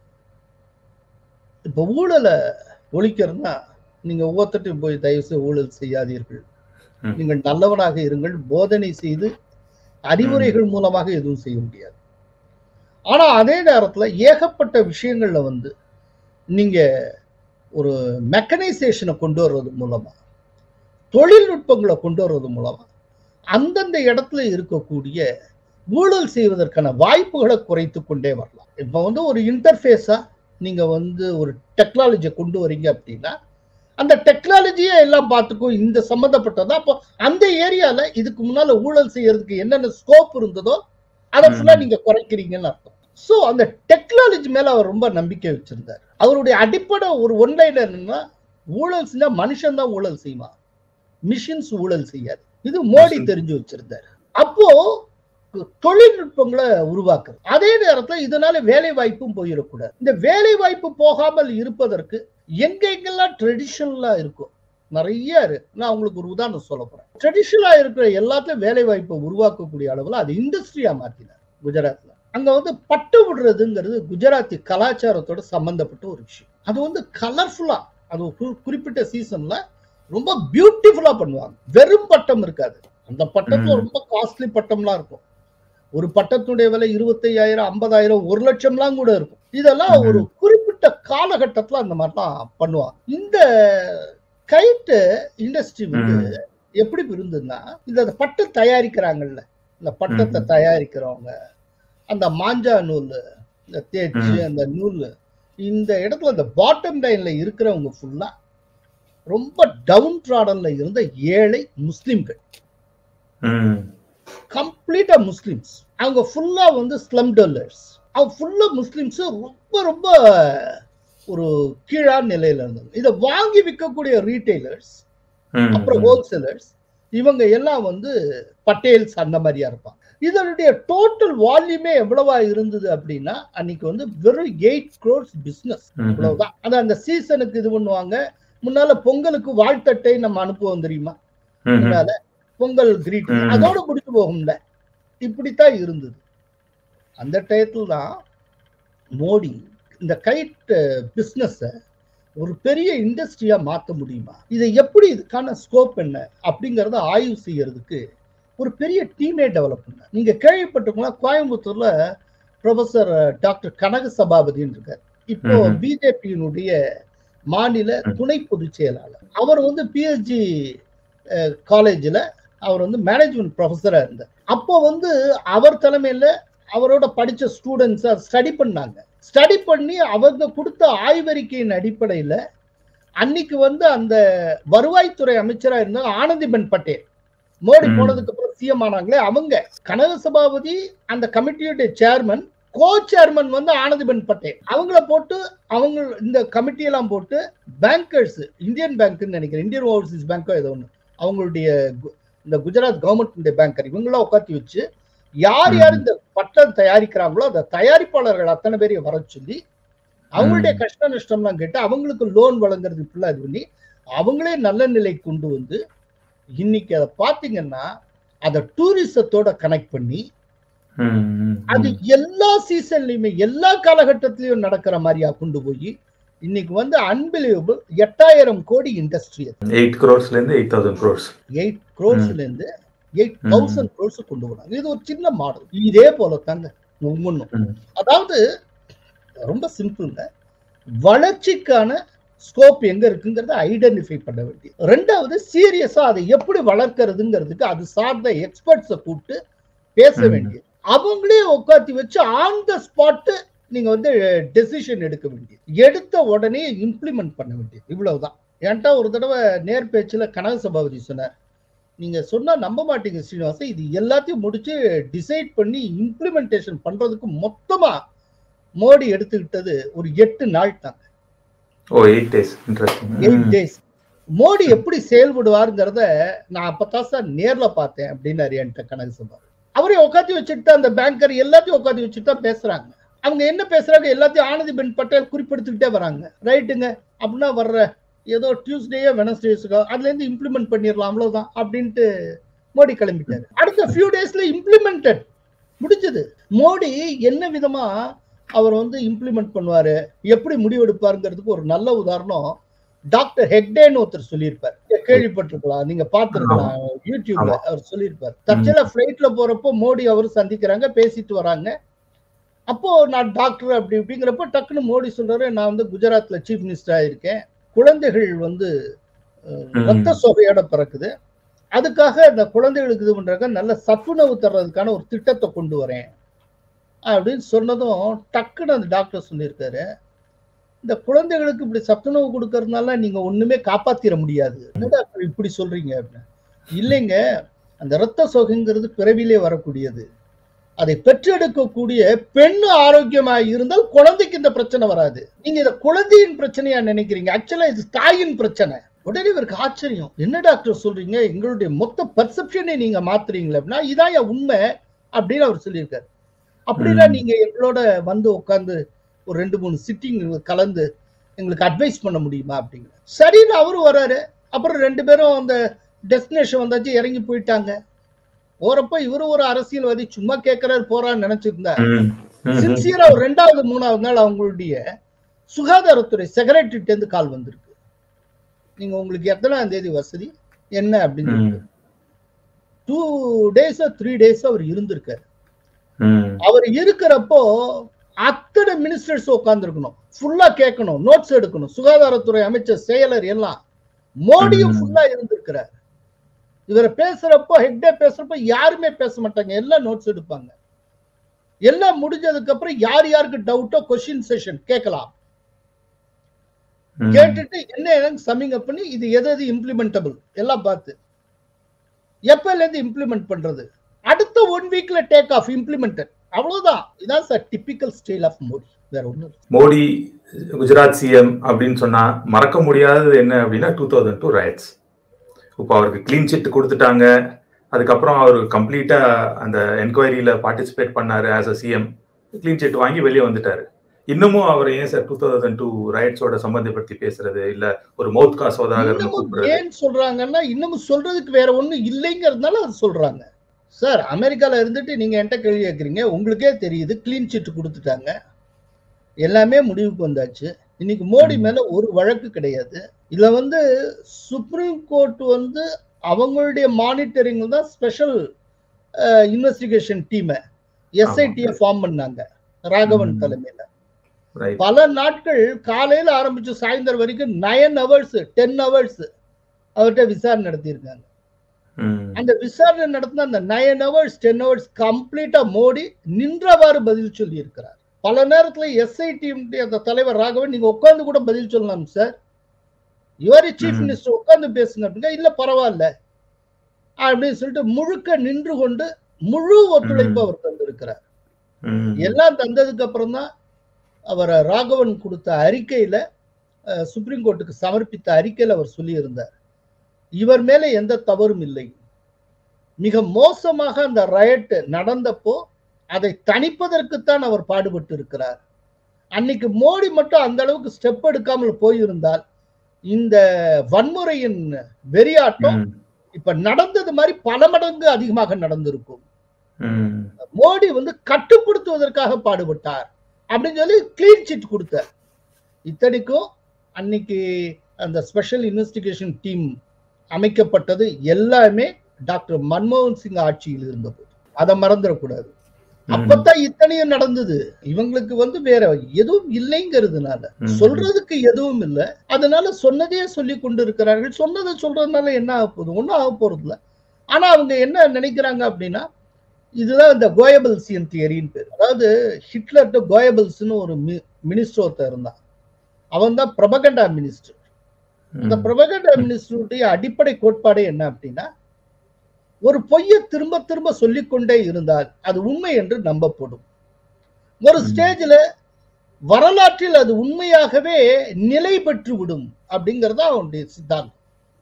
இப்ப ஊழலை ஒழிக்கிறதுனா நீங்க ஒவ்வொருத்தட்டையும் போய் தயவு செய்து ஊழல் செய்யாதீர்கள் ம். நீங்கள் நல்லவனாக இருங்கள் போதனை செய்து அறிவுரைகள் மூலமாக எதுவும் செய்ய முடியாது ஆனா அதே நேரத்துல ஏகப்பட்ட விஷயங்கள்ல வந்து நீங்க ஒரு மெக்கனைசேஷனை கொண்டு வர்றது மூலமா தொழில்நுட்பங்களை கொண்டு வர்றது மூலமா அந்தந்த இடத்துல இருக்கக்கூடிய ஊழல் செய்வதற்கான வாய்ப்புகளை குறைத்து கொண்டே வரலாம் இப்போ வந்து ஒரு இன்டர்ஃபேஸா நீங்க வந்து ஒரு டெக்னாலஜியை கொண்டு வரீங்க அப்படின்னா அந்த டெக்னாலஜியே எல்லாம் பார்த்துக்கும் இந்த சம்மந்தப்பட்டதா அப்போ அந்த ஏரியால இதுக்கு முன்னால ஊழல் செய்யறதுக்கு என்னென்ன ஸ்கோப் இருந்ததோ அதை ஃபுல்லா ம். நீங்க குறைக்கிறீங்கன்னு அர்த்தம் சோ அந்த டெக்னாலஜி மேல அவர் ரொம்ப நம்பிக்கை வச்சிருந்தார் அவருடைய அடிப்படை ஒரு ஒன்லைன் என்னன்னா ஊழல் செஞ்சா மனுஷன் தான் ஊழல் செய்வான் மிஷின்ஸ் ஊழல் செய்யாது இது மோடி Machine. தெரிஞ்சு வச்சிருந்தார் அப்போ தொழில்நுட்பங்களை உருவாக்குறது அதே நேரத்துல இதனால வேலை வாய்ப்பும் போயிடக்கூடாது இந்த வேலை வாய்ப்பு போகாமல் இருப்பதற்கு எங்க எங்கெல்லாம் ட்ரெடிஷனலா இருக்கும் நிறைய இருக்கு நான் உங்களுக்கு ஒரு உதாரணம் சொல்ல போறேன் ட்ரெடிஷனலா இருக்கிற எல்லாத்தையும் வேலை வாய்ப்பை உருவாக்கக்கூடிய அளவுல அது இண்டஸ்ட்ரியா மாத்தினார் குஜராத்ல அங்க வந்து பட்டு விடுறதுங்கிறது குஜராத்தி கலாச்சாரத்தோட சம்பந்தப்பட்ட ஒரு விஷயம் அது வந்து கலர்ஃபுல்லா அது ஒரு குறி- குறிப்பிட்ட சீசன்ல ரொம்ப பியூட்டிஃபுல்லா பண்ணுவாங்க வெறும் பட்டம் இருக்காது அந்த பட்டத்துல ம். ரொம்ப காஸ்ட்லி பட்டம்லாம் இருக்கும் ஒரு பட்டத்துடைய விலை இருபத்தையாயிரம் ஐம்பதாயிரம் ஒரு லட்சம்லாம் கூட இருக்கும் இதெல்லாம் ம். ஒரு குறிப்பிட்ட காலகட்டத்துல அந்த மாதிரிலாம் பண்ணுவாங்க இந்த கைட்டு இண்டஸ்ட்ரி வந்து ம். எப்படி இருந்ததுன்னா இந்த பட்டு தயாரிக்கிறாங்கல்ல இந்த பட்டத்தை ம். தயாரிக்கிறவங்க அந்த மாஞ்சா நூல் இந்த தேய்ச்சி ம். அந்த நூல் இந்த இடத்துல இந்த பாட்டம் லைன்ல இருக்கிறவங்க ஃபுல்லா ரொம்ப டவுன் ட்ராடன்ல இருந்த ஏழை முஸ்லிம்கள் ம். கம்ப்ளீட்டா முஸ்லிம்ஸ் அவங்க ஃபுல்லா வந்து ஸ்லம் டொல்லர்ஸ் அவங்க ஃபுல்லா முஸ்லிம்ஸ் ரொம்ப ரொம்ப ஒரு கீழான நிலையில இருந்தாங்க இதை வாங்கி விற்கக்கூடிய ரீட்டைலர்ஸ் ம். அப்புறம் ஹோல்சேலர்ஸ் இவங்க எல்லாம் வந்து பட்டேல்ஸ் அந்த மாதிரியா இருப்பாங்க இதனுடைய டோட்டல் வால்யூமே எவ்வளவா இருந்தது அப்படின்னா அன்னைக்கு வந்து வெறும் எயிட் க்ரோர்ஸ் பிசினஸ் ம். இவ்வளவுதான் அது அந்த சீசனுக்கு இது பண்ணுவாங்க முன்னால பொங்கலுக்கு வாழ்த்தட்டை நம்ம அனுப்புவோம் தெரியுமா ம். முன்னால பொங்கல் கிரீட்டிங் ம். அதோட முடிச்சு போகும்ல இப்படித்தான் இருந்தது அந்த டயத்துல தான் மோடி இந்த கைட் பிசினஸ் ஒரு பெரிய இண்டஸ்ட்ரியா மாத்த முடியுமா இதை எப்படி இதுக்கான ஸ்கோப் என்ன அப்படிங்கறத ஆய்வு செய்யறதுக்கு ஒரு பெரிய டீமே டெவலப் பண்ண நீங்க கேள்விப்பட்டிருக்கலாம் கோயம்புத்தூர்ல ப்ரொஃபசர் டாக்டர் கனக சபாபதின்னு இருக்கார் இப்போ ம்ஹும். பிஜேபியினுடைய மாநில ம். துணை பொதுச் செயலாளர் அவர் வந்து பிஎஸ்ஜி காலேஜில் அவர் வந்து மேனேஜ்மெண்ட் ப்ரொஃபஸரா இருந்தார் அப்போ வந்து அவர் தலைமையில அவரோட படிச்ச ஸ்டூடெண்ட்ஸ் ஸ்டடி பண்ணாங்க ஸ்டடி பண்ணி அவங்க கொடுத்த ஆய்வறிக்கையின் அடிப்படையில அன்னைக்கு வந்து அந்த வருவாய்த்துறை அமைச்சரா இருந்தாங்க ஆனந்திபென் பட்டேல் மோடி ம். போனதுக்கு அப்புறம் சிஎம் ஆனாங்களே அவங்க கனக சபாபதி அந்த கமிட்டியுடைய சேர்மன் கோ சேர்மன் வந்து ஆனந்திபென் பட்டேல் அவங்கள போட்டு அவங்க இந்த கமிட்டியெல்லாம் போட்டு பேங்கர்ஸ் இந்தியன் பேங்க்னு நினைக்கிறேன் இந்தியன் ஓவர்சீஸ் பேங்கோ ஏதோ ஒன்று அவங்களுடைய கு- இந்த குஜராத் கவர்மெண்ட் பேங்கர் இவங்களாம் உட்காத்தி வச்சு யார் யார் இந்த பட்டம் தயாரிக்கிறாங்களோ அந்த தயாரிப்பாளர்கள் அத்தனை பேரையும் வர சொல்லி அவங்களுடைய ம். கஷ்ட நஷ்டம்லாம் கேட்டு அவங்களுக்கு லோன் வழங்குறது ஃபுல்லா இது பண்ணி அவங்களே நல்ல நிலை கொண்டு வந்து இன்னைக்கு அதை பார்த்தீங்கன்னா அதை டூரிசத்தோட கனெக்ட் பண்ணி ம். ம். அது எல்லா சீசன்லயுமே எல்லா காலகட்டத்திலயும் நடக்கிற மாதிரியா கொண்டு போய் இன்னைக்கு வந்து அன்பிலியபிள் எட்டாயிரம் கோடி இண்டஸ்ட்ரி எயிட் crores-ல இருந்து எயிட் தௌசண்ட் க்ரோர்ஸ் எயிட் க்ரோர்ஸ்ல இருந்து எயிட் தௌசண்ட் க்ரோர்ஸ் கொண்டு வராங்க இது ஒரு சின்ன மாடல் இதே போல தாங்க ஒவ்வொன்றும் ம். அதாவது ரொம்ப சிம்பிள்ங்க வளர்ச்சிக்கான ஸ்கோப் எங்க இருக்குங்கிறத ஐடென்டிஃபை பண்ண வேண்டியது ரெண்டாவது சீரியஸா அதை எப்படி வளர்க்கறதுங்கிறதுக்கு அது சார்ந்த எக்ஸ்பர்ட்ஸை கூப்பிட்டு பேச ம். வேண்டியது அவங்களே உட்காத்தி வச்சு ஆன் த ஸ்பாட் நீங்க வந்து டெசிஷன் எடுக்க வேண்டியது எடுத்த உடனே இம்ப்ளிமெண்ட் பண்ண வேண்டியது இவ்வளவுதான் என்கிட்ட ஒரு தடவை நேர் பேச்சுல கனக சபாபதி சொன்னார் நீங்க சொன்னா நம்ப மாட்டீங்க ஸ்ரீனிவாசன் இது எல்லாத்தையும் முடிச்சு டிசைட் பண்ணி இம்ப்ளிமெண்டேஷன் பண்றதுக்கு மொத்தமா மோடி எடுத்துக்கிட்டது ஒரு எட்டு நாள் தான் oh eight days interesting eight days Modi எப்படி செயல்படுவாருங்கிறத நான் அப்பதான் சார் நேர்ல பார்த்தேன் அப்படின்னாரு என்கிட்ட கனக சபாபதி அவரே உட்காந்து வச்சுட்டு அந்த பேங்கர் எல்லாத்தையும் உட்காந்து வச்சுட்டு தான் பேசுறாங்க அவங்க என்ன பேசுறாங்க எல்லாத்தையும் ஆனந்திபென் பட்டேல் குறிப்பிடுத்துக்கிட்டே வராங்க ரைட்டுங்க அப்படின்னா வர்ற ஏதோ டியூஸ்டேயோ வெனஸ்டேஸுக்கோ அதுல இருந்து இம்ப்ளிமெண்ட் பண்ணிடலாம் அவ்வளவுதான் அப்படின்ட்டு மோடி கிளம்பிட்டாரு அடுத்த ஃபியூ டேஸ்ல இம்ப்ளிமெண்டட் முடிஞ்சது மோடி என்ன விதமா அவர் வந்து இம்ப்ளிமெண்ட் பண்ணுவாரு எப்படி முடிவெடுப்பாருங்கிறதுக்கு ஒரு நல்ல உதாரணம் டாக்டர் ஹெக்டேன்னு ஒருத்தர் சொல்லியிருப்பார் கேள்விப்பட்டிருக்கலாம் நீங்க பார்த்திருக்கலாம் யூடியூப்ல அவர் சொல்லியிருப்பார் தற்செயலா ஃபிளைட்ல போறப்போ மோடி அவரும் சந்திக்கிறாங்க பேசிட்டு வராங்க அப்போ நான் டாக்டர் அப்படி இப்படிங்கிறப்போ டக்குன்னு மோடி சொல்றாரு நான் வந்து குஜராத்ல சீஃப் மினிஸ்டரா இருக்கேன் குழந்தைகள் வந்து அஹ், ம். ரத்த சோகையோட பிறக்குது அதுக்காக இந்த குழந்தைகளுக்கு இது பண்றாங்க நல்ல சத்துணவு தர்றதுக்கான ஒரு திட்டத்தை கொண்டு வரேன் அப்படின்னு சொன்னதும் டக்குன்னு அந்த டாக்டர் சொல்லியிருக்காரு இந்த குழந்தைகளுக்கு இப்படி சத்துணவு கொடுக்கறதுனால நீங்க ஒண்ணுமே காப்பாத்திர முடியாது என்ன டாக்டர் இப்படி சொல்றீங்க அப்படின்னு இல்லைங்க அந்த ரத்த சோகைங்கிறது பிறவிலே வரக்கூடியது அதை பெற்றெடுக்கக்கூடிய பெண் ஆரோக்கியமா இருந்தால் குழந்தைக்கு இந்த பிரச்சனை வராது நீங்க இத குழந்தையின் பிரச்சனையா நினைக்கிறீங்க ஆக்சுவலா இது தாயின் பிரச்சனை உடனே இவருக்கு ஆச்சரியம் என்ன டாக்டர் சொல்றீங்க எங்களுடைய மொத்த பர்செப்ஷனை நீங்க மாத்துறீங்களே அப்படின்னா இதான் என் உண்மை அப்படின்னு அவர் சொல்லியிருக்காரு அப்படின்னா ம். நீங்க எங்களோட வந்து உட்காந்து ஒரு ரெண்டு மூணு சிட்டிங் கலந்து எங்களுக்கு அட்வைஸ் பண்ண முடியுமா அப்படிங்கிற சரின்னு அவரும் வராரு அப்புறம் ரெண்டு பேரும் அந்த டெஸ்டினேஷன் வந்தாச்சு இறங்கி போயிட்டாங்க போறப்ப இவரும் ஒரு அரசியல்வாதி சும்மா கேட்கறாரு போறான்னு நினைச்சிருந்தா ம், ம், சின்சியரா ஒரு ரெண்டாவது மூணாவது நாள் அவங்களுடைய சுகாதாரத்துறை செக்ரட்டரிட்ட இருந்து கால் வந்திருக்கு நீங்க உங்களுக்கு எத்தனாம் தேதி வசதி என்ன அப்படின்னு ம், டூ டேஸோ த்ரீ டேஸோ அவர் இருந்திருக்காரு ம், அவர் இருக்கிறப்போ அத்தனை மினிஸ்டர்ஸ் உட்கார்ந்துருக்கணும் ஃபுல்லா கேட்கணும் நோட்ஸ் எடுக்கணும் சுகாதாரத்துறை அமைச்சர் செயலர் எல்லாம் மோடியும் ம். ஃபுல்லா இருந்திருக்கிறார் இவரை பேசுறப்போ ஹெக்டே பேசுறப்போ யாருமே பேச மாட்டாங்க எல்லாம் நோட்ஸ் எடுப்பாங்க எல்லாம் முடிஞ்சதுக்கு அப்புறம் யார் யாருக்கு டவுட்டோ கொஸ்டின் செஷன் கேட்கலாம் ம். கேட்டுட்டு என்ன என்னன்னு சம்மிங் அப் பண்ணி இது எது எது இம்ப்ளிமெண்டபிள் எல்லாம் பார்த்து எப்பல இருந்து இம்ப்ளிமெண்ட் பண்றது அடுத்த ஒன் வீக்ல டேக் ஆஃப் இம்ப்ளிமெண்டட் அவ்வளவுதான் இதான் sir typical style of Modi வேற ஒண்ணும் இல்ல. மோடி குஜராத் சிஎம் அப்படின்னு சொன்னா மறக்க முடியாதது என்ன அப்படின்னா டூ தௌசண்ட் டூ ரயட்ஸ் இப்போ அவருக்கு க்ளீன் சிட் கொடுத்துட்டாங்க அதுக்கப்புறம் அவர் கம்ப்ளீட்டா அந்த என்கொயரியில பார்ட்டிசிபேட் பண்ணாரு as a CM clean chit வாங்கி வெளியே வந்துட்டாரு இன்னமும் அவர் ஏன் சார் டூ தௌசண்ட் டூ ரைட்ஸோட சம்பந்தப்படுத்தி பேசுறது இல்ல ஒரு மவுத் கா சோதாகர்னு இன்னமும் கூப்பிடுறது ஏன் சொல்றாங்கன்னா இன்னமும் சொல்றதுக்கு வேற ஒண்ணும் இல்லைங்கிறதுனால அது சொல்றாங்க சார் அமெரிக்கால இருந்துட்டு நீங்க என்கிட்ட கேள்வி கேட்குறீங்க உங்களுக்கே தெரியுது க்ளீன் சிட் கொடுத்துட்டாங்க எல்லாமே முடிவுக்கு வந்தாச்சு இன்னைக்கு மோடி ம். மேல ஒரு வழக்கு கிடையாது இதுல வந்து சுப்ரீம் கோர்ட் வந்து அவங்களுடைய மானிட்டரிங் தான் ஸ்பெஷல் இன்வெஸ்டிகேஷன் டீமை எஸ்ஐடியை ஃபார்ம் பண்ணாங்க ராகவன் ம். தலைமையில ரைட் பல நாட்கள் காலையில ஆரம்பிச்சு சாயந்தரம் வரைக்கும் நயன் ஹவர்ஸ் டென் ஹவர்ஸ் அவர்கிட்ட விசாரணை நடத்தியிருக்காங்க அந்த விசாரணை நடத்தின அந்த நயன் ஹவர்ஸ் டென் ஹவர்ஸ் கம்ப்ளீட்டா மோடி நின்றவாறு பதில் சொல்லி இருக்கிறார் பல நேரத்துல எஸ்ஐடி அந்த தலைவர் ராகவன் நீங்க உட்கார்ந்து கூட பதில் சொல்லலாம் சார் இவரு சீஃப் ம். மினிஸ்டர் உட்கார்ந்து பேசுங்க அப்படின்னா இல்ல பரவாயில்ல அப்படின்னு சொல்லிட்டு முழுக்க நின்று கொண்டு முழு ஒத்துழைப்பு ம். அவர் தந்திருக்கிறார் எல்லாம் தந்ததுக்கு அப்புறம் தான் அவர் ராகவன் கொடுத்த அறிக்கையில அஹ், சுப்ரீம் கோர்ட்டுக்கு சமர்ப்பித்த அறிக்கையில அவர் சொல்லியிருந்தார் இவர் மேல எந்த தவறும் இல்லை மிக மோசமாக அந்த ரயட் நடந்தப்போ அதை தணிப்பதற்குத்தான் அவர் பாடுபட்டு இருக்கிறார் அன்னைக்கு மோடி மட்டும் அந்த அளவுக்கு ஸ்டெப் எடுக்காமல் போயிருந்தால் இந்த வன்முறையின் வெறியாட்டம் இப்ப நடந்தது மாதிரி பல மடங்கு அதிகமாக நடந்திருக்கும் மோடி வந்து கட்டுப்படுத்துவதற்காக பாடுபட்டார் அப்படின்னு சொல்லி கிளீன் சிட் கொடுத்தார் இத்தனைக்கும் அன்னைக்கு அந்த ஸ்பெஷல் இன்வெஸ்டிகேஷன் டீம் அமைக்கப்பட்டது எல்லாமே டாக்டர் மன்மோகன் சிங் ஆட்சியில் இருந்தபோது அதை மறந்துடக்கூடாது அப்பதான் இத்தனையும் நடந்தது இவங்களுக்கு வந்து வேற எதுவும் இல்லைங்கிறதுனால ம். சொல்றதுக்கு எதுவும் இல்லை அதனால சொன்னதையே சொல்லி கொண்டு இருக்கிறார்கள் சொன்னதை சொல்றதுனால என்ன ஆக போகுது ஒன்றும் ஆக போறது இல்ல ஆனா அவங்க என்ன நினைக்கிறாங்க அப்படின்னா இதுதான் இந்த கோயபல்சியன் தியரின்னு பேர் அதாவது ஹிட்லர்கிட்ட கோயபல்ஸ்னு ஒரு மினிஸ்டர் ஒருத்தர் இருந்தான் அவன் தான் பிரபகண்டா மினிஸ்டர் இந்த பிரபகண்டா மினிஸ்டருடைய அடிப்படை கோட்பாடே என்ன அப்படின்னா ஒரு பொய்யை திரும்ப திரும்ப சொல்லிக்கொண்டே இருந்தால் அது உண்மை என்று நம்பப்படும் ஒரு ம். ஸ்டேஜ்ல வரலாற்றில் அது உண்மையாகவே நிலை பெற்று விடும் அப்படிங்கறதா அவனுடைய சித்தாந்தம்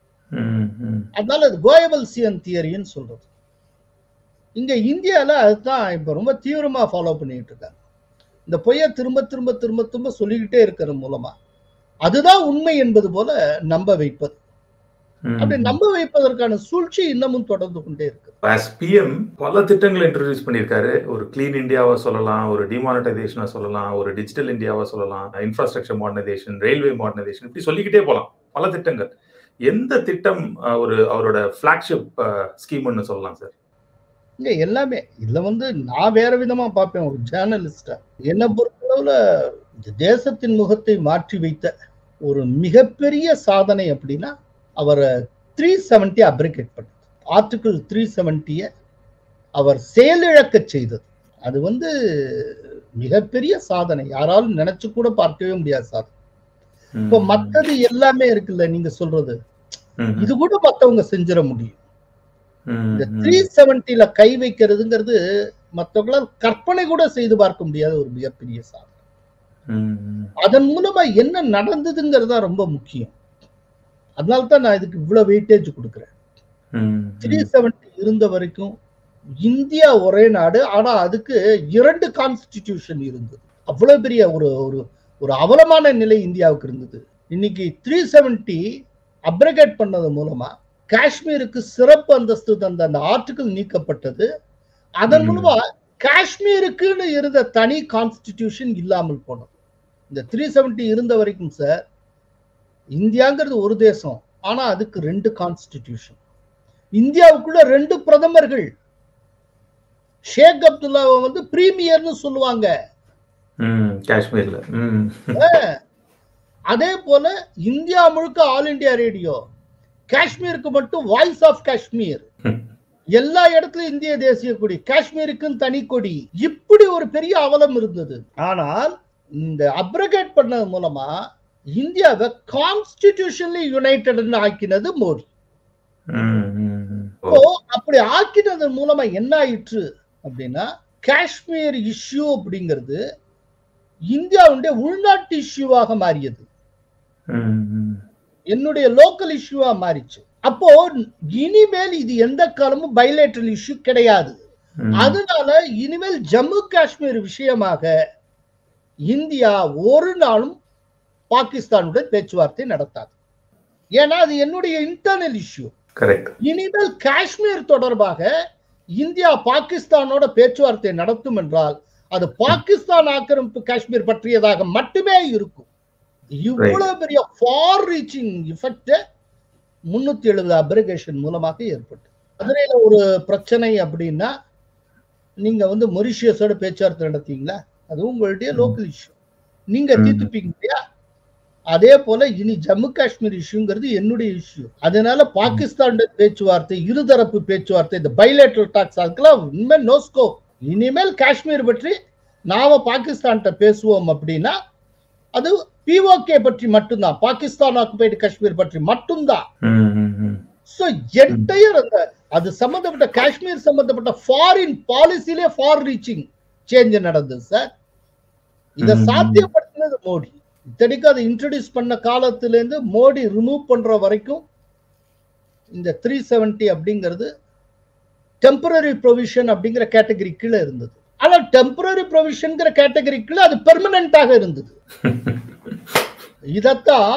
அதனால அது கோயபல்சியன் தியரின்னு சொல்றது இங்க இந்தியால அதுதான் இப்ப ரொம்ப தீவிரமா ஃபாலோ பண்ணிட்டு இருக்காங்க இந்த பொய்யை திரும்ப திரும்ப திரும்ப திரும்ப சொல்லிக்கிட்டே இருக்கிறது மூலமா அதுதான் உண்மை என்பது போல நம்ப வைப்பது அப்படி நம்ப வைப்பதற்கான சூழ்ச்சி இன்னமும் தொடர்ந்து கொண்டே இருக்கு ஆஸ் பிஎம் பல திட்டங்களை இன்ட்ரடியூஸ் பண்ணியிருக்காரு ஒரு கிளீன் இந்தியாவா சொல்லலாம் ஒரு டிமானிட்டைசேஷனா சொல்லலாம் ஒரு டிஜிட்டல் இந்தியாவா சொல்லலாம் இன்ஃப்ராஸ்ட்ரக்சர் மாடர்னைசேஷன் ரயில்வே மாடர்னைசேஷன் இப்படி சொல்லிக்கிட்டே போகலாம் பல திட்டங்கள் எந்த திட்டம் அஹ், ஒரு அவரோட ஃபிளாக்ஷிப் ஸ்கீம்னு சொல்லலாம் சார் இல்ல எல்லாமே இதுல வந்து நான் வேற விதமா பார்ப்பேன் ஒரு ஜேர்னலிஸ்டா என்னை பொறுத்தளவுல இந்த தேசத்தின் முகத்தை மாற்றி வைத்த ஒரு மிகப்பெரிய சாதனை அப்படின்னா அவர் த்ரீ செவன்டி அப்ரிகேட் பண்ணது ஆர்டிகிள் த்ரீ செவன்டிய அவர் செயலிழக்க செய்தது அது வந்து மிகப்பெரிய சாதனை யாராலும் நினைச்சு கூட பார்க்கவே முடியாத சாதனை இப்போ மத்தது எல்லாமே இருக்குல்ல நீங்க சொல்றது இது கூட மத்தவங்க செஞ்சிட முடியும் இந்த த்ரீ செவன்டில கை வைக்கிறதுங்கிறது மற்றவங்களால் கற்பனை கூட செய்து பார்க்க முடியாத ஒரு மிகப்பெரிய சாதனை அதன் மூலமா என்ன நடந்ததுங்கிறது தான் ரொம்ப முக்கியம் அதனால தான் நான் இதுக்கு இவ்வளவு வெயிட்டேஜ் கொடுக்குறேன் த்ரீ செவன்டி இருந்த வரைக்கும் இந்தியா ஒரே நாடு ஆனா அதுக்கு இரண்டு கான்ஸ்டிடியூஷன் இருந்தது அவ்வளவு பெரிய ஒரு ஒரு ஒரு அவலமான நிலை இந்தியாவுக்கு இருந்தது இன்னைக்கு த்ரீ செவன்டி அப்ரகேட் பண்ணது மூலமா காஷ்மீருக்கு சிறப்பு அந்தஸ்து தந்த அந்த ஆர்டிகிள் நீக்கப்பட்டது அதன் ம். மூலமா காஷ்மீருக்குன்னு இருந்த தனி கான்ஸ்டிடியூஷன் இல்லாமல் போனது இந்த த்ரீ செவன்டி இருந்த வரைக்கும் சார் இந்தியாங்கிறது ஒரு தேசம் ஆனா அதுக்கு ரெண்டு கான்ஸ்டிடியூஷன் இந்தியாவுக்குள்ள ரெண்டு பிரதமர்கள் ஷேக் அப்துல்லாவை வந்து பிரீமியர்னு சொல்லுவாங்க ம் காஷ்மீர்ல ம் அதே போல இந்தியா முழுக்க ஆல் இந்தியா ரேடியோ காஷ்மீருக்கு மட்டும் வாய்ஸ் ஆஃப் காஷ்மீர் ம். எல்லா இடத்துலயும் இந்திய தேசிய கொடி காஷ்மீருக்குன்னு தனி கொடி இப்படி ஒரு பெரிய அவலம் இருந்தது ஆனால் இந்த அப்ரகேட் பண்ணது மூலமா இந்தியாவை கான்ஸ்டிடியூஷன்லி யுனைடெட்னு ஆக்கினது மோடி ம், ம், ம். ஓ, இப்போ அப்படி ஆக்கினது மூலமா என்ன ஆயிற்று அப்படின்னா காஷ்மீர் இஷ்யூ அப்படிங்கிறது இந்தியாவுடைய உள்நாட்டு இஷ்யூவாக மாறியது ம், ம். என்னுடைய லோக்கல் இஷ்யூவா மாறிச்சு அப்போ இனிமேல் இது எந்த காலமும் பைலேட்டரல் இஷ்யூ கிடையாது ம். அதனால இனிமேல் ஜம்மு காஷ்மீர் விஷயமாக இந்தியா ஒரு நாளும் பாகிஸ்தானுடன் பேச்சுவார்த்தை நடத்தாது ஏன்னா அது என்னுடைய இன்டர்னல் இஷ்யூ கரெக்ட் இனிமேல் காஷ்மீர் தொடர்பாக இந்தியா பாகிஸ்தானோட பேச்சுவார்த்தை நடத்தும் என்றால் அது பாகிஸ்தான் ஆக்கிரமிப்பு காஷ்மீர் பற்றியதாக மட்டுமே இருக்கும் இவ்வளவு பெரிய ஃபார் ரீச்சிங் இஃபெக்ட் முன்னூத்தி எழுபது அப்ரிகேஷன் மூலமாக ஏற்பட்டு மதுரையில ஒரு பிரச்சனை அப்படின்னா நீங்க வந்து மொரிஷியஸோட பேச்சுவார்த்தை நடத்தீங்களா அது உங்களுடைய லோக்கல் இஷ்யூ நீங்க ம். தீர்த்துப்பீங்க இல்லையா அதே போல இனி ஜம்மு காஷ்மீர் இஷ்யூங்கிறது என்னுடைய இஷ்யூ அதனால பாகிஸ்தான் பேச்சுவார்த்தை இருதரப்பு பேச்சுவார்த்தை இந்த பைலேட்டரல் டாக்ஸ் அதுக்கெல்லாம் உண்மை நோஸ்கோ இனிமேல் காஷ்மீர் பற்றி நாம பாகிஸ்தான்கிட்ட பேசுவோம் அப்படின்னா அது பிஓகே பற்றி மட்டும்தான் பாகிஸ்தான் ஆக்குபைடு காஷ்மீர் பற்றி மட்டும்தான் ம், ம், ம். சோ என்டையர் அந்த அது சம்பந்தப்பட்ட காஷ்மீர் சம்பந்தப்பட்ட ஃபாரின் பாலிசிலே ஃபார் ரீச்சிங் சேஞ்ச் நடந்தது சார் இத ம். சாத்தியப்படுத்தினது மோடி இத்தனைக்கு அதை இன்ட்ரடியூஸ் பண்ண காலத்துல இருந்து மோடி ரிமூவ் பண்ற வரைக்கும் இந்த த்ரீ செவன்டி அப்படிங்கிறது டெம்பரரி ப்ரொவிஷன் அப்படிங்கிற கேட்டகரி கீழே இருந்தது ஆனா டெம்பரரி ப்ரொவிஷன்ங்கிற கேட்டகரி கீழே அது பெர்மனண்டாக இருந்தது இதத்தான்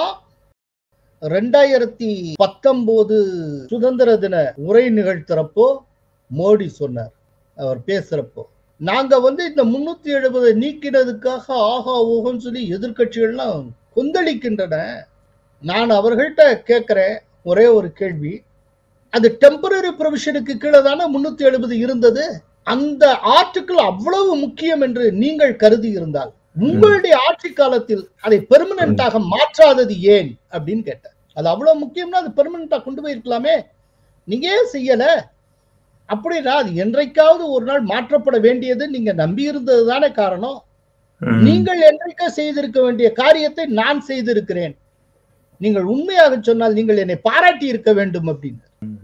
ரெண்டாயிரத்தி பத்தொன்பது சுதந்திர தின உரை நிகழ்த்துறப்போ மோடி சொன்னார் அவர் பேசுறப்போ நாங்க வந்து இந்த முன்னூத்தி எழுபதை நீக்கினதுக்காக ஆஹா ஊகன்னு சொல்லி எதிர்க்கட்சிகள்லாம் கொந்தளிக்கின்றன நான் அவர்கள்ட்ட கேட்கிறேன் ஒரே ஒரு கேள்வி அது டெம்பரரி ப்ரொவிஷனுக்கு கீழே தானே முன்னூத்தி எழுபது இருந்தது அந்த ஆர்டிக்கிள் அவ்வளவு முக்கியம் என்று நீங்கள் கருதி இருந்தால் உங்களுடைய ஆட்சி காலத்தில் அதை பெர்மனண்டாக மாற்றாதது ஏன் அப்படின்னு கேட்டேன் அது அவ்வளவு முக்கியம்னா அது பெர்மனண்டா கொண்டு போயிருக்கலாமே நீங்க ஏன் செய்யல அப்படின்னா அது என்றைக்காவது ஒரு நாள் மாற்றப்பட வேண்டியது நீங்க நம்பி இருந்தது தானே காரணம் ம். நீங்கள் என்றைக்கா செய்திருக்க வேண்டிய காரியத்தை நான் செய்திருக்கிறேன் நீங்கள் உண்மையாக சொன்னால் நீங்கள் என்னை பாராட்டி இருக்க வேண்டும் அப்படின்னு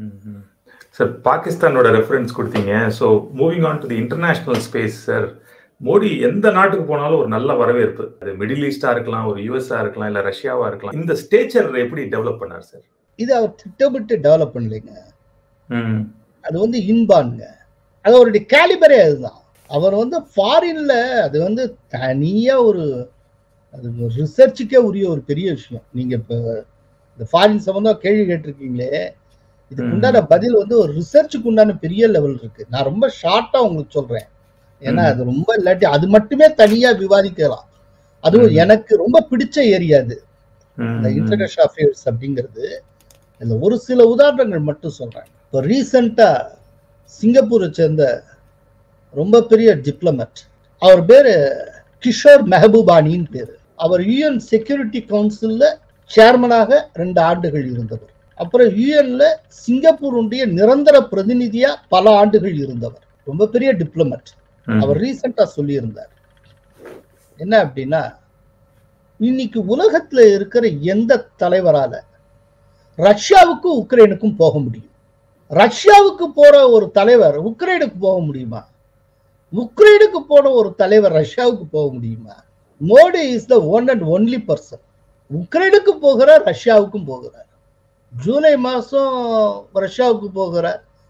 சார் பாகிஸ்தானோட ரெஃபரன்ஸ் கொடுத்தீங்க so moving on to the international space sir Modi எந்த நாட்டுக்கு போனாலும் ஒரு நல்ல வரவேற்பு அது மிடில் ஈஸ்டா இருக்கலாம் ஒரு யூஎஸ்ஆ இருக்கலாம் இல்ல ரஷ்யாவா இருக்கலாம் இந்த ஸ்டேச்சர் எப்படி டெவலப் பண்ணார் சார் இது அவர் திட்டமிட்டு டெவலப் பண்ணலைங்க ம் அது வந்து இன்பான்ங்க அது அவருடைய கேலிபரே அதுதான் அவர் வந்து ஃபாரின்ல அது வந்து தனியா ஒரு அது ரிசர்ச்சுக்கே உரிய ஒரு பெரிய விஷயம் நீங்க இப்ப இந்த ஃபாரின் சம்பந்தம் கேள்வி கேட்டிருக்கீங்களே இதுக்கு ம். உண்டான பதில் வந்து ஒரு ரிசர்ச்சுக்கு உண்டான பெரிய லெவல் இருக்கு நான் ரொம்ப ஷார்ட்டா உங்களுக்கு சொல்றேன் ஏன்னா ம். அது ரொம்ப இல்லாட்டி அது மட்டுமே தனியா விவாதிக்கலாம் அதுவும் ம். எனக்கு ரொம்ப பிடிச்ச ஏரியா அது ம், இந்த ம். இன்டர்நேஷனல் அஃபேர்ஸ் அப்படிங்கிறது இதுல ஒரு சில உதாரணங்கள் மட்டும் சொல்றேன் இப்போ ரீசெண்டா சிங்கப்பூரை சேர்ந்த ரொம்ப பெரிய டிப்ளமேட் அவர் பேரு கிஷோர் மெஹபூபானின்னு பேரு அவர் யுஎன் செக்யூரிட்டி கவுன்சில்ல சேர்மனாக ரெண்டு ஆண்டுகள் இருந்தவர் அப்புறம் யுஎன்ல சிங்கப்பூருடைய நிரந்தர பிரதிநிதியா பல ஆண்டுகள் இருந்தவர் ரொம்ப பெரிய டிப்ளமேட் ம். அவர் ரீசெண்டா சொல்லியிருந்தார் என்ன அப்படின்னா இன்னைக்கு உலகத்துல இருக்கிற எந்த தலைவரால ரஷ்யாவுக்கும் உக்ரைனுக்கும் போக முடியும் ரஷ்யாவுக்கு போற ஒரு தலைவர் உக்ரைனுக்கு போக முடியுமா உக்ரைனுக்கு போன ஒரு தலைவர் ரஷ்யாவுக்கு போக முடியுமா Modi is the one and only person உக்ரைனுக்கு போகிறார் ரஷ்யாவுக்கும் போகிறார் ஜூலை மாசம் ரஷ்யாவுக்கு போகிறார்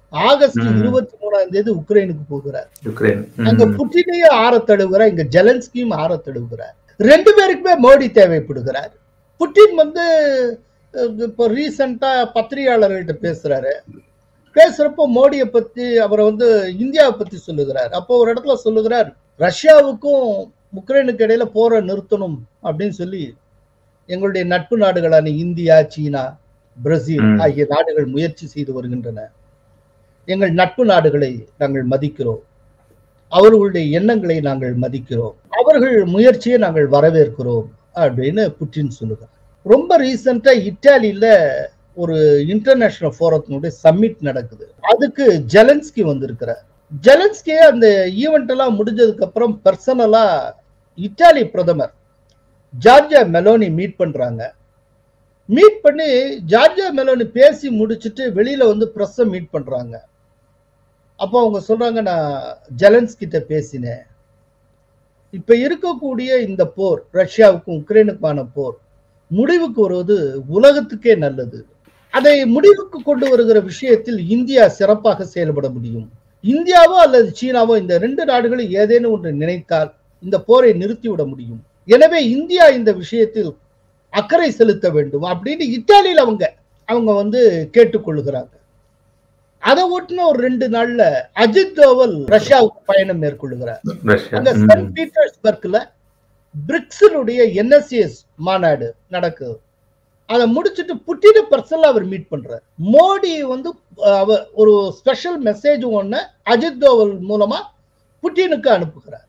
ஆகஸ்ட் ம். இருபத்தி மூணாம் தேதி உக்ரைனுக்கு போகிறார் யுக்ரைன் அங்க புட்டினையும் ஆற தழுவுகிறார் இங்க ஜெலன்ஸ்கியும் ஆற தழுவுகிறார் ரெண்டு பேருக்குமே மோடி தேவைப்படுகிறார் புட்டின் வந்து அஹ், இப்போ ரீசெண்டா பத்திரிகையாளர்கள்ட்ட பேசுறாரு பேசுறப்போ மோடியை பத்தி அவரை வந்து இந்தியாவை பத்தி சொல்லுகிறார் அப்போ ஒரு இடத்துல சொல்லுகிறார் ரஷ்யாவுக்கும் உக்ரைனுக்கு இடையில போரை நிறுத்தணும் அப்படின்னு சொல்லி எங்களுடைய நட்பு நாடுகளான இந்தியா சீனா பிரேசில் ம். ஆகிய நாடுகள் முயற்சி செய்து வருகின்றன எங்கள் நட்பு நாடுகளை நாங்கள் மதிக்கிறோம் அவர்களுடைய எண்ணங்களை நாங்கள் மதிக்கிறோம் அவர்கள் முயற்சியை நாங்கள் வரவேற்கிறோம் அப்படின்னு புட்டின் சொல்லுகிறார் ரொம்ப ரீசெண்டா இத்தாலியில ஒரு இன்டர்நேஷனல் ஃபோரத்தினுடைய சம்மிட் நடக்குது அதுக்கு ஜெலன்ஸ்கி வந்திருக்கிறார் ஜெலன்ஸ்கி அந்த ஈவெண்ட் எல்லாம் முடிஞ்சதுக்கு அப்புறம் பர்சனலா இத்தாலி பிரதமர் ஜார்ஜியா மெலோனி மீட் பண்றாங்க மீட் பண்ணி ஜார்ஜியா மெலோனி பேசி முடிச்சிட்டு வெளியில வந்து பிரஸ்ஸை மீட் பண்றாங்க அப்போ அவங்க சொல்றாங்க நான் ஜெலன்ஸ் கிட்ட பேசினேன் இப்ப இருக்கக்கூடிய இந்த போர் ரஷ்யாவுக்கும் உக்ரைனுக்குமான போர் முடிவுக்கு வருவது உலகத்துக்கே நல்லது அதை முடிவுக்கு கொண்டு வருகிற விஷயத்தில் இந்தியா சிறப்பாக செயல்பட முடியும் இந்தியாவோ அல்லது சீனாவோ இந்த ரெண்டு நாடுகளும் ஏதேனும் ஒன்று நினைத்தால் இந்த போரை நிறுத்திவிட முடியும் எனவே இந்தியா இந்த விஷயத்தில் அக்கறை செலுத்த வேண்டும் அப்படின்னு இத்தாலியில் அவங்க அவங்க வந்து கேட்டுக்கொள்ளுகிறாங்க அதை ஒட்டின ஒரு ரெண்டு நாள்ல அஜித் தோவல் ரஷ்யாவுக்கு பயணம் மேற்கொள்ளுகிறார் ரஷ்யா அங்க சென்ட் பீட்டர்ஸ்பர்க்ல பிரிக்ஸனுடைய என்எஸ்சிஎஸ் மாநாடு நடக்குது அதை முடிச்சிட்டு புட்டின பர்சனல் அவர் மீட் பண்றார் மோடி வந்து அஹ், அவர் ஒரு ஸ்பெஷல் மெசேஜ் ஒண்ணு அஜித் தோவல் மூலமா புட்டினுக்கு அனுப்புகிறார்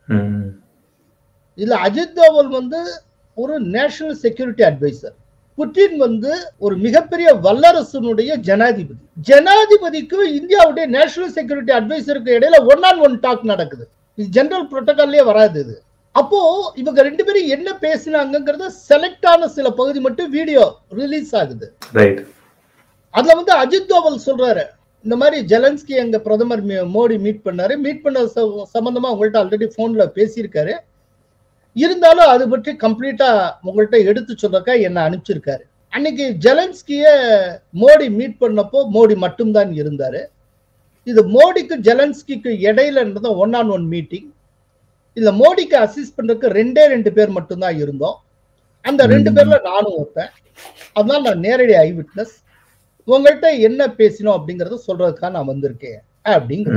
இதுல அஜித் தோவல் வந்து ஒரு நேஷனல் செக்யூரிட்டி அட்வைசர் புட்டின் வந்து ஒரு மிகப்பெரிய வல்லரசனுடைய ஜனாதிபதி ஜனாதிபதிக்கு இந்தியாவுடைய நேஷனல் செக்யூரிட்டி அட்வைசருக்கு இடையில ஒன் ஆன் ஒன் டாக் நடக்குது இது ஜெனரல் புரோட்டோகால்லே வராது இது அப்போ இவங்க ரெண்டு பேரும் என்ன பேசினாங்கிறத செலக்ட் ஆன சில பகுதி மட்டும் வீடியோ ரிலீஸ் ஆகுது ரைட் அதுல வந்து அஜித் தோவல் சொல்றாரு இந்த மாதிரி ஜெலன்ஸ்கி எங்க பிரதமர் மீ- மோடி மீட் பண்ணாரு மீட் பண்ண ச- சம்பந்தமா உங்கள்ட்ட ஆல்ரெடி போன்ல பேசியிருக்காரு இருந்தாலும் அது பற்றி கம்ப்ளீட்டா உங்கள்ட்ட எடுத்து சொல்றக்கா என்ன அனுப்பிச்சிருக்காரு அன்னைக்கு ஜெலன்ஸ்கிய மோடி மீட் பண்ணப்போ மோடி மட்டும்தான் இருந்தாரு இது மோடிக்கு ஜெலன்ஸ்கிக்கு இடையில இருந்த ஒன் ஆன் ஒன் மீட்டிங் இதுல மோடிக்கு அசிஸ்ட் பண்றதுக்கு ரெண்டே ரெண்டு பேர் மட்டும்தான் இருந்தோம் அந்த ரெண்டு ம். பேர்ல நானும் ஒருத்தன் அதனால நான் நேரடி ஐ விட்னஸ் உங்கள்கிட்ட என்ன பேசினோம் அப்படிங்கறத சொல்றதுக்காக நான் வந்திருக்கேன் அப்படிங்கிற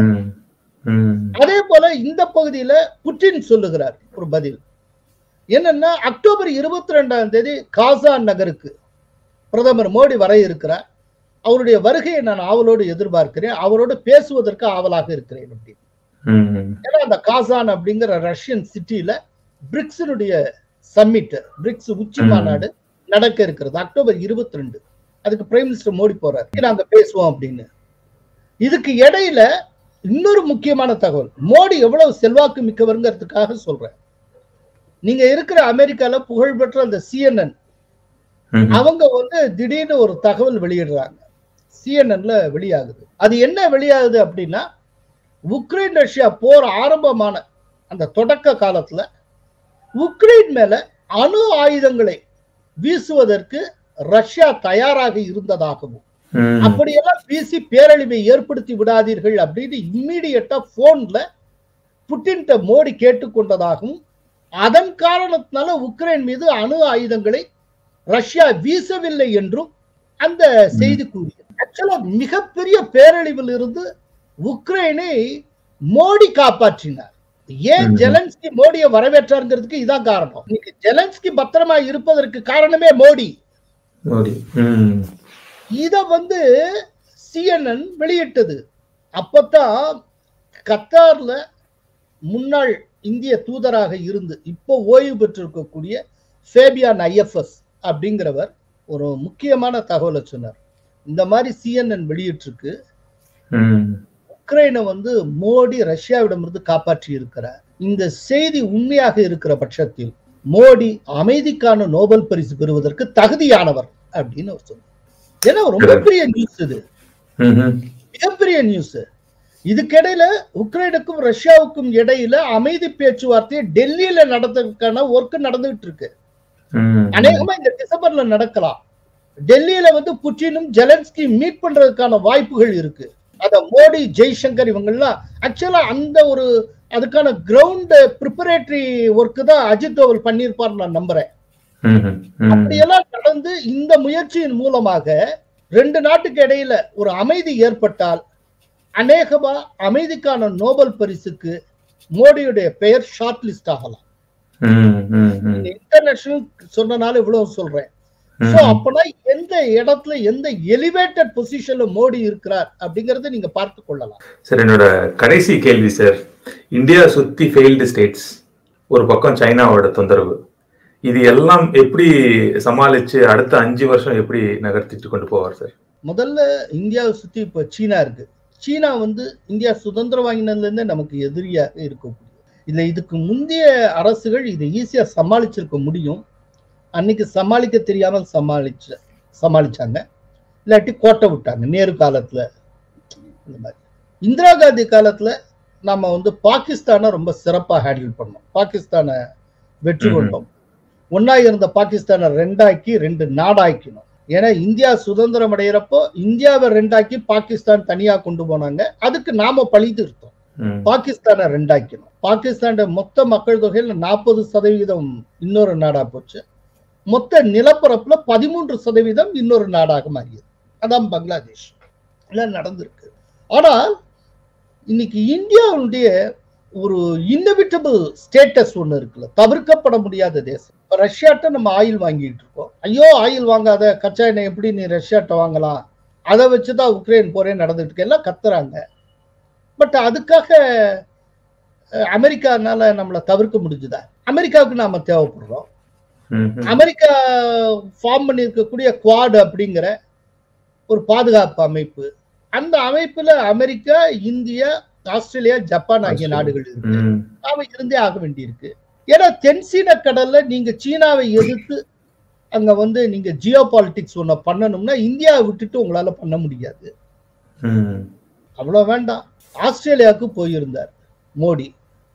அதே போல இந்த பகுதியில புட்டின் சொல்லுகிறார் ஒரு பதில் என்னன்னா அக்டோபர் இருபத்தி ரெண்டாம் தேதி காசான் நகருக்கு பிரதமர் மோடி வர இருக்கிறார் அவருடைய வருகையை நான் ஆவலோடு எதிர்பார்க்கிறேன் அவரோடு பேசுவதற்கு ஆவலாக இருக்கிறேன் அப்படின்னு ஏன்னா அந்த காசான் அப்படிங்கிற ரஷ்யன் சிட்டியில பிரிக்ஸினுடைய சம்மிட் பிரிக்ஸ் உச்சி ம். மாநாடு நடக்க இருக்கிறது அக்டோபர் இருபத்தி ரெண்டு அதுக்கு பிரைம் மினிஸ்டர் மோடி போறாரு நாங்க பேசுவோம் அப்படின்னு இதுக்கு இடையில இன்னொரு முக்கியமான தகவல் மோடி எவ்வளவு செல்வாக்கு மிக்கவருங்கிறதுக்காக சொல்றேன் நீங்க இருக்கிற அமெரிக்கால புகழ்பெற்ற அந்த சிஎன்என் அவங்க வந்து திடீர்னு ஒரு தகவல் வெளியிடுறாங்க சிஎன்என்ல வெளியாகுது அது என்ன வெளியாகுது அப்படின்னா உக்ரைன் ரஷ்யா போர் ஆரம்பமான அந்த தொடக்க காலத்துல உக்ரைன் மேல அணு ஆயுதங்களை வீசுவதற்கு ரஷ்யா தயாராக இருந்ததாகவும் அப்படியெல்லாம் வீசி பேரழிவை ஏற்படுத்தி விடாதீர்கள் அப்படின்னு இம்மீடியட்டா போன்ல புட்டின்ட்ட மோடி கேட்டுக்கொண்டதாகவும் அதன் காரணத்தினால உக்ரைன் மீது அணு ஆயுதங்களை ரஷ்யா வீசவில்லை என்றும் அந்த செய்தி கூறியது ஆக்சுவலா மிகப்பெரிய பேரழிவில் இருந்து உக்ரைனை மோடி காப்பாற்றினார் ஏன் ம்ம். ஜெலன்ஸ்கி மோடியை வரவேற்றாருங்கிறதுக்கு இதான் காரணம் இன்னைக்கு ஜெலன்ஸ்கி பத்திரமா இருப்பதற்கு காரணமே மோடி மோடி இத வந்து சிஎன்என் வெளியிட்டது அப்பதான் கத்தார்ல முன்னாள் இந்திய தூதராக இருந்து இப்போ ஓய்வு பெற்றிருக்கக்கூடிய ஃபேபியான் ஐஎஃப்எஸ் அப்படிங்கிறவர் ஒரு முக்கியமான தகவலை சொன்னார் இந்த மாதிரி சிஎன்என் வெளியிட்டிருக்கு உக்ரைனை வந்து மோடி ரஷ்யாவிடமிருந்து காப்பாற்றி இருக்கிறார் இந்த செய்தி உண்மையாக இருக்கிற பட்சத்தில் மோடி அமைதிக்கான நோபல் பரிசு பெறுவதற்கு தகுதியானவர் அப்படின்னு அவர் சொன்னார் ஏன்னா ரொம்ப பெரிய நியூஸ் இது மிகப்பெரிய நியூஸ் இதுக்கிடையில உக்ரைனுக்கும் ரஷ்யாவுக்கும் இடையில அமைதி பேச்சுவார்த்தையை டெல்லியில நடத்துறதுக்கான ஒர்க் நடந்துகிட்டு இருக்கு அநேகமா இந்த டிசம்பர்ல நடக்கலாம் டெல்லியில வந்து புட்டினும் ஜெலன்ஸ்கி மீட் பண்றதுக்கான வாய்ப்புகள் இருக்கு அத மோடி ஜெய்சங்கர் இவங்கெல்லாம் ஆக்சுவலா அந்த ஒரு அதுக்கான கிரவுண்ட் ப்ரிப்பரேட்டரி ஒர்க் தான் அஜித் தோவல் பண்ணியிருப்பார் நான் நம்புறேன் ம்ஹும். ம். அப்படியெல்லாம் நடந்து இந்த முயற்சியின் மூலமாக ரெண்டு நாட்டுக்கு இடையில ஒரு அமைதி ஏற்பட்டால் அநேகமா அமைதிக்கான நோபல் பரிசுக்கு மோடியுடைய பெயர் ஷார்ட் லிஸ்ட் ஆகலாம் ம், ம், ம். இன்டர்நேஷனல் சொன்னனால இவ்வளவு சொல்றேன் சோ ம். அப்பனா எந்த இடத்துல எந்த எலிவேட்டட் பொசிஷன்ல மோடி இருக்கிறார் அப்படிங்கறத நீங்க பார்த்து கொள்ளலாம் சார் என்னோட கடைசி கேள்வி சார் இந்தியா சுத்தி ஃபெயில்டு ஸ்டேட்ஸ் ஒரு பக்கம் சைனாவோட தொந்தரவு இது எல்லாம் எப்படி சமாளிச்சு அடுத்த அஞ்சு வருஷம் எப்படி நகர்த்திட்டு கொண்டு போவார் சார் முதல்ல இந்தியாவை சுத்தி இப்ப சீனா இருக்கு சீனா வந்து இந்தியா சுதந்திரம் வாங்கினதுல இருந்தே நமக்கு எதிரியாக இருக்கக்கூடிய இதுல இதுக்கு முந்தைய அரசுகள் இதை ஈஸியா சமாளிச்சிருக்க முடியும் அன்னைக்கு சமாளிக்க தெரியாமல் சமாளிச்ச சமாளிச்சாங்க இல்லாட்டி கோட்டை விட்டாங்க நேரு காலத்துல இந்த மாதிரி இந்திரா காந்தி காலத்துல நாம வந்து பாகிஸ்தானை ரொம்ப சிறப்பா ஹேண்டில் பண்ணோம் பாகிஸ்தானை வெற்றி ம்ஹும். கொண்டோம் ஒன்னா இருந்த பாகிஸ்தானை ரெண்டாக்கி ரெண்டு நாடாக்கினோம் ஏன்னா இந்தியா சுதந்திரம் அடைகிறப்போ இந்தியாவை ரெண்டாக்கி பாகிஸ்தான் தனியா கொண்டு போனாங்க அதுக்கு நாம பழி தீர்த்தோம் ம். பாகிஸ்தானை ரெண்டாக்கணும் பாகிஸ்தானோட மொத்த மக்கள் தொகையில நாற்பது சதவீதம் இன்னொரு நாடா போச்சு மொத்த நிலப்பரப்புல பதிமூன்று சதவீதம் இன்னொரு நாடாக மாறியது அதான் பங்களாதேஷ் எல்லாம் நடந்திருக்கு ஆனால் இன்னைக்கு இந்தியாவுடைய ஒரு இன்னவிட்டபிள் ஸ்டேட்டஸ் ஒண்ணு இருக்குல்ல தவிர்க்கப்பட முடியாத தேசம் இப்ப ரஷ்யாட்ட நம்ம ஆயில் வாங்கிட்டு இருக்கோம் ஐயோ ஆயில் வாங்காத கச்சா எண்ணெய் எப்படி நீ ரஷ்யாட்ட வாங்கலாம் அதை வச்சுதான் உக்ரைன் போரே நடந்துட்டு இருக்கு எல்லாம் கத்துறாங்க பட் அதுக்காக அஹ், அமெரிக்கானால நம்மளை தவிர்க்க முடிஞ்சுதா அமெரிக்காவுக்கு நாம தேவைப்படுறோம் ம், ம். அமெரிக்கா ஃபார்ம் பண்ணியிருக்கக்கூடிய குவாட் அப்படிங்கிற ஒரு பாதுகாப்பு அமைப்பு அந்த அமைப்புல அமெரிக்கா இந்தியா ஆஸ்திரேலியா ஜப்பான் ஆகிய ஆஸ்திரேலியா. நாடுகள் இருக்கு ம். நாம இருந்தே ஆக வேண்டியிருக்கு ஏன்னா தென்சீன கடல்ல நீங்க சீனாவை எதிர்த்து அங்க வந்து நீங்க ஜியோ பாலிட்டிக்ஸ் ஒண்ண பண்ணணும்னா இந்தியாவை விட்டுட்டு உங்களால பண்ண முடியாது ம். அவ்வளவு வேண்டாம் ஆஸ்திரேலியாவுக்கு போயிருந்தார் மோடி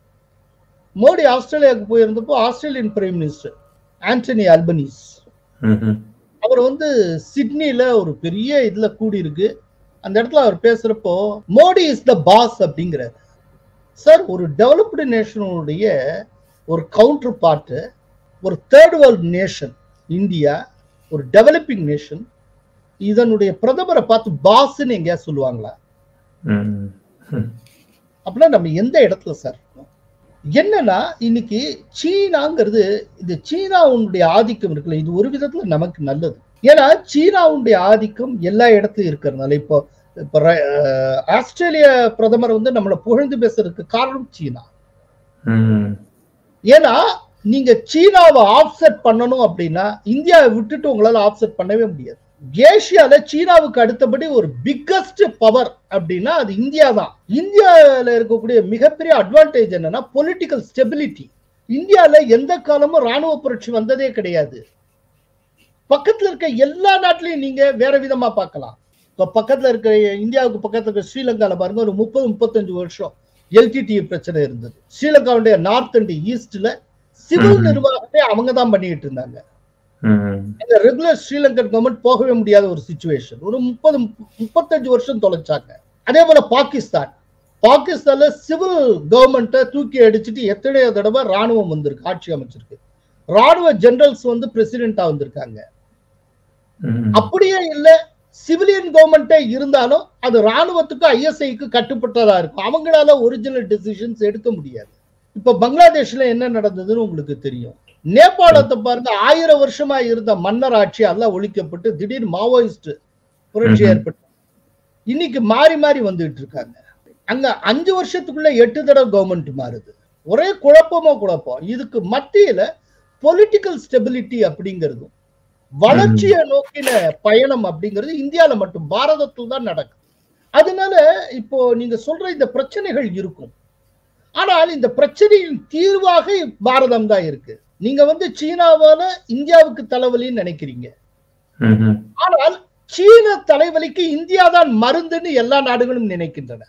மோடி ஆஸ்திரேலியாவுக்கு போயிருந்தப்போ Australian prime minister Anthony Albanese ம், ம். அவர் வந்து சிட்னில ஒரு பெரிய இதுல கூடி இருக்கு அந்த இடத்துல அவர் பேசுறப்போ மோடி இஸ் த பாஸ் அப்படிங்கிறார் சார் ஒரு டெவலப்டு நேஷனுடைய ஒரு கவுண்டர் பார்ட்டு ஒரு தேர்ட் வேர்ல்ட் நேஷன் இந்தியா ஒரு டெவலப்பிங் நேஷன் இதனுடைய பிரதமரை பார்த்து பாஸ்ன்னு எங்கேயா சொல்லுவாங்களா ம். ம். அப்படின்னா நம்ம எந்த இடத்துல சார் இருக்கோம்? என்னன்னா இன்னைக்கு சீனாங்கிறது இந்த சீனாவுடைய ஆதிக்கம் இருக்குல்ல இது ஒரு விதத்துல நமக்கு நல்லது ஏன்னா சீனாவுடைய ஆதிக்கம் எல்லா இடத்துலயும் இருக்கிறதுனால இப்போ இப்போ ர- அஹ் ஆஸ்திரேலிய பிரதமர் வந்து நம்மளை புகழ்ந்து பேசுறதுக்கு காரணம் சீனா ம். ஏன்னா நீங்க சீனாவை ஆப்செட் பண்ணணும் அப்படின்னா இந்தியாவை விட்டுட்டு உங்களால ஆப்செட் பண்ணவே முடியாது ஏசியால சீனாவுக்கு அடுத்தபடி ஒரு பிக்கஸ்ட் பவர் அப்படின்னா அது இந்தியா தான் இந்தியால இருக்கக்கூடிய மிகப்பெரிய அட்வான்டேஜ் என்னன்னா பொலிட்டிக்கல் ஸ்டெபிலிட்டி இந்தியால எந்த காலமும் ராணுவ புரட்சி வந்ததே கிடையாது பக்கத்துல இருக்க எல்லா நாட்டிலையும் நீங்க வேற விதமா பார்க்கலாம் இப்ப பக்கத்துல இருக்க இந்தியாவுக்கு பக்கத்துல இருக்க ஸ்ரீலங்கால பாருங்க ஒரு முப்பது முப்பத்தஞ்சு வருஷம் எல்டிடி பிரச்சனை இருந்தது ஸ்ரீலங்காவுடைய நார்த் அண்ட் ஈஸ்ட்ல சிவில் ம்ஹும். நிர்வாகத்தை அவங்க தான் பண்ணிட்டு இருந்தாங்க ம். இந்த ரெகுலர் ஸ்ரீலங்கன் கவர்மெண்ட் போகவே முடியாத ஒரு சுச்சுவேஷன் ஒரு முப்பது முப்பத்தஞ்சு வருஷம் தொலைச்சாங்க அதே போல பாகிஸ்தான் பாகிஸ்தான்ல சிவில் கவர்மெண்ட்டை தூக்கி அடிச்சுட்டு எத்தனையோ தடவை ராணுவம் வந்திருக்கு ஆட்சி அமைச்சிருக்கு ராணுவ ஜெனரல்ஸ் வந்து பிரசிடென்டா வந்திருக்காங்க ம். அப்படியே இல்ல சிவிலியன் கவர்மெண்டே இருந்தாலும் அது ராணுவத்துக்கு ஐஎஸ்ஐக்கு கட்டுப்பட்டதா இருக்கும் அவங்களால ஒரிஜினல் டெசிஷன்ஸ் எடுக்க முடியாது இப்ப பங்களாதேஷ்ல என்ன நடந்ததுன்னு உங்களுக்கு தெரியும் நேபாளத்தை பாருங்க ஆயிரம் வருஷமா இருந்த மன்னர் ஆட்சி எல்லாம் ஒழிக்கப்பட்டு திடீர்னு மாவோயிஸ்ட் புரட்சி ம்ஹும். ஏற்பட்டு இன்னைக்கு மாறி மாறி வந்துட்டு இருக்காங்க அங்க அஞ்சு வருஷத்துக்குள்ள எட்டு தடவை கவர்மெண்ட் மாறுது ஒரே குழப்பமோ குழப்பம் இதுக்கு மத்தியில பொலிட்டிக்கல் ஸ்டெபிலிட்டி அப்படிங்கிறதும் வளர்ச்சியை நோக்கின பயணம் அப்படிங்கிறது இந்தியால மட்டும் பாரதத்தில் தான் நடக்குது அதனால இப்போ நீங்க சொல்ற இந்த பிரச்சனைகள் இருக்கும் ஆனால் இந்த பிரச்சனையின் தீர்வாக பாரதம் தான் இருக்கு நீங்க வந்து சீனாவால இந்தியாவுக்கு தலைவலின்னு நினைக்கிறீங்க ம். ம். ஆனால் சீன தலைவலிக்கு இந்தியா தான் மருந்துன்னு எல்லா நாடுகளும் நினைக்கின்றன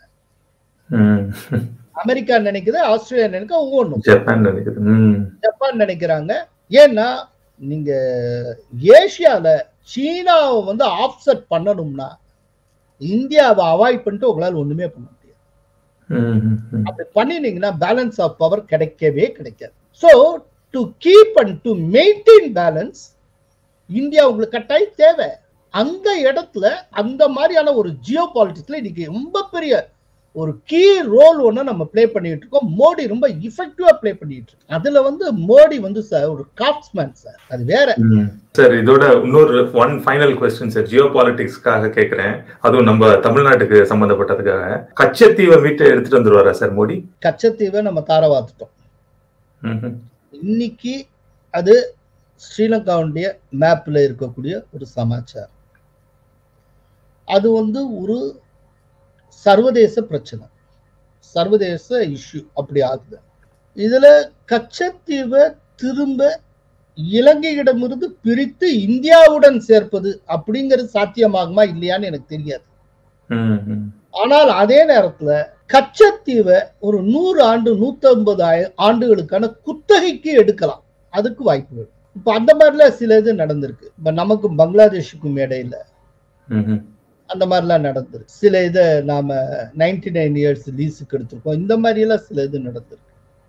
ம். அமெரிக்கா நினைக்குது ஆஸ்திரேலியா நினைக்க ஒவ்வொன்றும் ஜப்பான் நினைக்குது ம். ஜப்பான் நினைக்கிறாங்க ஏன்னா நீங்க ஏசியால சீனாவை வந்து ஆப்செட் பண்ணணும்னா இந்தியாவை அவாய்ட் பண்ணிட்டு உங்களால ஒண்ணுமே பண்ண முடியாது ம், ம், ம். அப்படி பண்ணினீங்கன்னா பேலன்ஸ் ஆஃப் பவர் கிடைக்கவே கிடைக்காது so to keep and to maintain balance India உங்களுக்கு கட்டாயம் தேவை அந்த இடத்துல அந்த மாதிரியான ஒரு ஜியோ பாலிட்டிக்ஸ்ல இன்னைக்கு ரொம்ப பெரிய ஒரு கீ ரோல் ஒன்று நம்ம ப்ளே பண்ணிட்டு இருக்கோம் மோடி ரொம்ப இஃபெக்டிவா ப்ளே பண்ணிட்டு இருக்கு அதுல வந்து மோடி வந்து சார் ஒரு கிராஃப்ட்ஸ்மேன் சார் அது வேற ம். சார் இதோட இன்னொரு ஒன் ஃபைனல் கொஸ்டின் சார் ஜியோ பாலிடிக்ஸ்க்காக கேட்கிறேன் அதுவும் நம்ம தமிழ்நாட்டுக்கு சம்பந்தப்பட்டதுக்காக கச்சத்தீவை மீட்டு எடுத்துட்டு வந்துருவாரா சார் மோடி கச்சத்தீவை நம்ம தாரவாத்துட்டோம் ம்ஹும். இன்னைக்கு அது ஸ்ரீலங்காவுடைய மேப்ல இருக்கக்கூடிய ஒரு சமாச்சாரம் அது வந்து ஒரு சர்வதேச பிரச்சனை சர்வதேச இஷ்யூ அப்படி ஆகுது இதுல கச்சத்தீவை திரும்ப இலங்கையிடமிருந்து பிரித்து இந்தியாவுடன் சேர்ப்பது அப்படிங்கிறது சாத்தியமாகுமா இல்லையான்னு எனக்கு தெரியாது ம், ம். ஆனால் அதே நேரத்துல கச்சத்தீவை ஒரு நூறு ஆண்டு நூத்தி ஐம்பது ஆண்டுகளுக்கான குத்தகைக்கு எடுக்கலாம் அதுக்கு வாய்ப்புகள் இப்ப அந்த மாதிரில சில இது நடந்திருக்கு இப்ப நமக்கும் பங்களாதேஷுக்கும் இடையில ம்ஹும். அந்த மாதிரிலாம் நடந்திருக்கு சில இதை நாம நைன்டி நைன் இயர்ஸ் லீஸுக்கு எடுத்திருக்கோம் இந்த மாதிரி எல்லாம் சில இது நடந்திருக்கு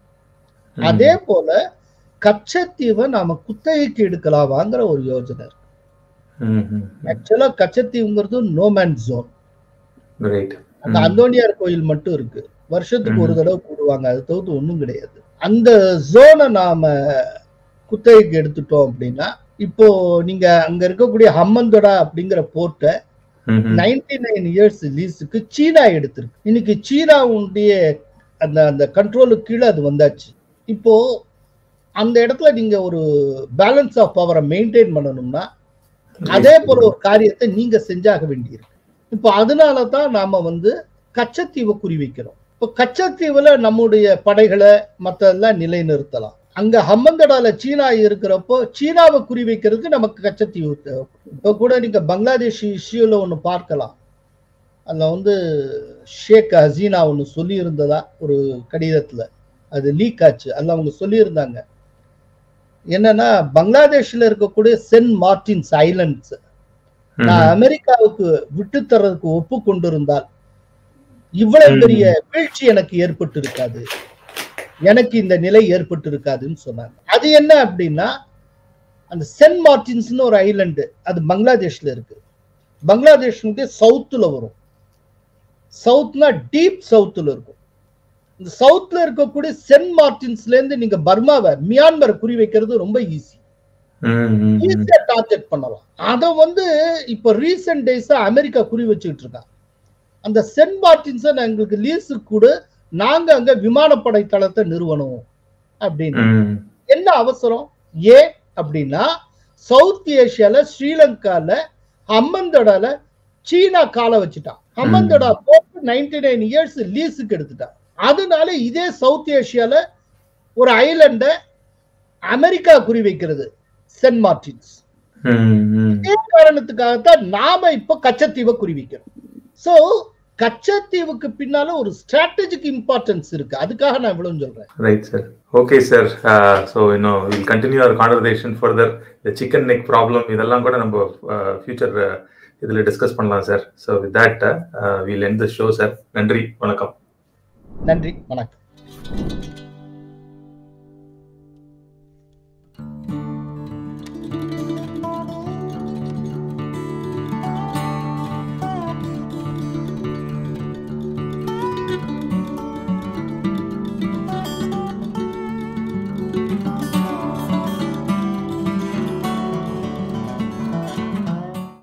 ம். அதே போல கச்சத்தீவை நாம குத்தகைக்கு எடுக்கலாமாங்கிற ஒரு யோஜனை இருக்கு ம்ஹும். ஆக்சுவலா கச்சத்தீவுங்கிறது நோமேன் ஜோன் ரைட் அந்த அந்தோனியார் கோயில் மட்டும் இருக்கு வருஷத்துக்கு ஒரு ம். தடவை கூடுவாங்க அது தவிர்த்து ஒண்ணும் கிடையாது அந்த ஜோனை நாம குத்தகைக்கு எடுத்துட்டோம் அப்படின்னா இப்போ நீங்க அங்க இருக்கக்கூடிய ஹம்மந்தொடா அப்படிங்கிற போர்ட்டை ம்ஹும். நைன்டி நைன் இயர்ஸ் லீஸுக்கு சீனா எடுத்திருக்கு இன்னைக்கு சீனாவுடைய அந்த அந்த கண்ட்ரோலுக்கு கீழே அது வந்தாச்சு இப்போ அந்த இடத்துல நீங்க ஒரு பேலன்ஸ் ஆஃப் பவரை மெயின்டைன் பண்ணணும்னா அதே போல ஒரு காரியத்தை நீங்க செஞ்சாக வேண்டியிருக்கு இப்போ அதனால தான் நாம வந்து கச்சத்தீவை குறிவைக்கிறோம் இப்போ கச்சத்தீவுல நம்முடைய படைகளை மற்றெல்லாம் நிலைநிறுத்தலாம் அங்க ஹம்மந்தடால சீனா இருக்கிறப்போ சீனாவை குறிவைக்கிறதுக்கு நமக்கு கச்சத்தீவு தேவை இப்போ கூட நீங்க பங்களாதேஷ் இஷ்யூல ஒன்று பார்க்கலாம் அதுல வந்து ஷேக் ஹசீனா ஒன்று சொல்லி இருந்ததா ஒரு கடிதத்துல அது லீக் ஆச்சு அதில் அவங்க சொல்லியிருந்தாங்க என்னன்னா பங்களாதேஷ்ல இருக்கக்கூடிய சென்ட் மார்டின்ஸ் ஐலண்ட்ஸ் நான் ம்ஹும். அமெரிக்காவுக்கு விட்டு தர்றதுக்கு ஒப்பு கொண்டிருந்தால் இவ்வளவு ம். பெரிய வீழ்ச்சி எனக்கு ஏற்பட்டு இருக்காது எனக்கு இந்த நிலை ஏற்பட்டு இருக்காதுன்னு சொன்னாங்க அது என்ன அப்படின்னா அந்த சென்ட் மார்டின்ஸ்னு ஒரு ஐலண்டு அது பங்களாதேஷ்ல இருக்கு பங்களாதேஷனுக்கு சவுத்துல வரும் சவுத்னா டீப் சவுத்துல இருக்கும் இந்த சவுத்ல இருக்கக்கூடிய சென்ட் மார்டின்ஸ்ல இருந்து நீங்க பர்மாவை மியான்மரை குறி வைக்கிறது ரொம்ப ஈஸி ம், ம், ம். ஈஸியா டார்கெட் பண்ணலாம் அதை வந்து இப்ப ரீசெண்ட் டேஸா அமெரிக்கா குறி வச்சுக்கிட்டு இருக்காங்க அந்த சென்ட் மார்டின்ஸை எங்களுக்கு லீஸு கூட நாங்க அங்க விமானப்படை தளத்தை நிறுவனம் அப்படின்னு ம். என்ன அவசரம் ஏன் அப்படின்னா சவுத் ஏசியால ஸ்ரீலங்கால ஹம்மந்தடால சீனா காலை வச்சுட்டான் ஹம்மந்தடா போட்டு நைன்டி நைன் இயர்ஸ் லீஸுக்கு எடுத்துட்டான் அதனால இதே சவுத் ஏசியால ஒரு ஐலண்ட அமெரிக்கா குறி வைக்கிறது சென்ட் மார்டின்ஸ் ம், ம். இதே காரணத்துக்காகத்தான் நாம இப்ப கச்சத்தீவை குறி வைக்கிறோம் சோ கச்சத்தீவுக்கு பின்னால ஒரு ஸ்ட்ராட்டஜிக் இம்பார்ட்டன்ஸ் இருக்கு அதுக்காக நான் இவ்வளவு சொல்றேன் right sir okay sir so இன்னும் will continue our conversation further இந்த சிக்கன் நெக் ப்ராப்ளம் இதெல்லாம் கூட நம்ம ஃபியூச்சர் இதில் டிஸ்கஸ் பண்ணலாம் sir so with that will end the show sir நன்றி வணக்கம் நன்றி வணக்கம்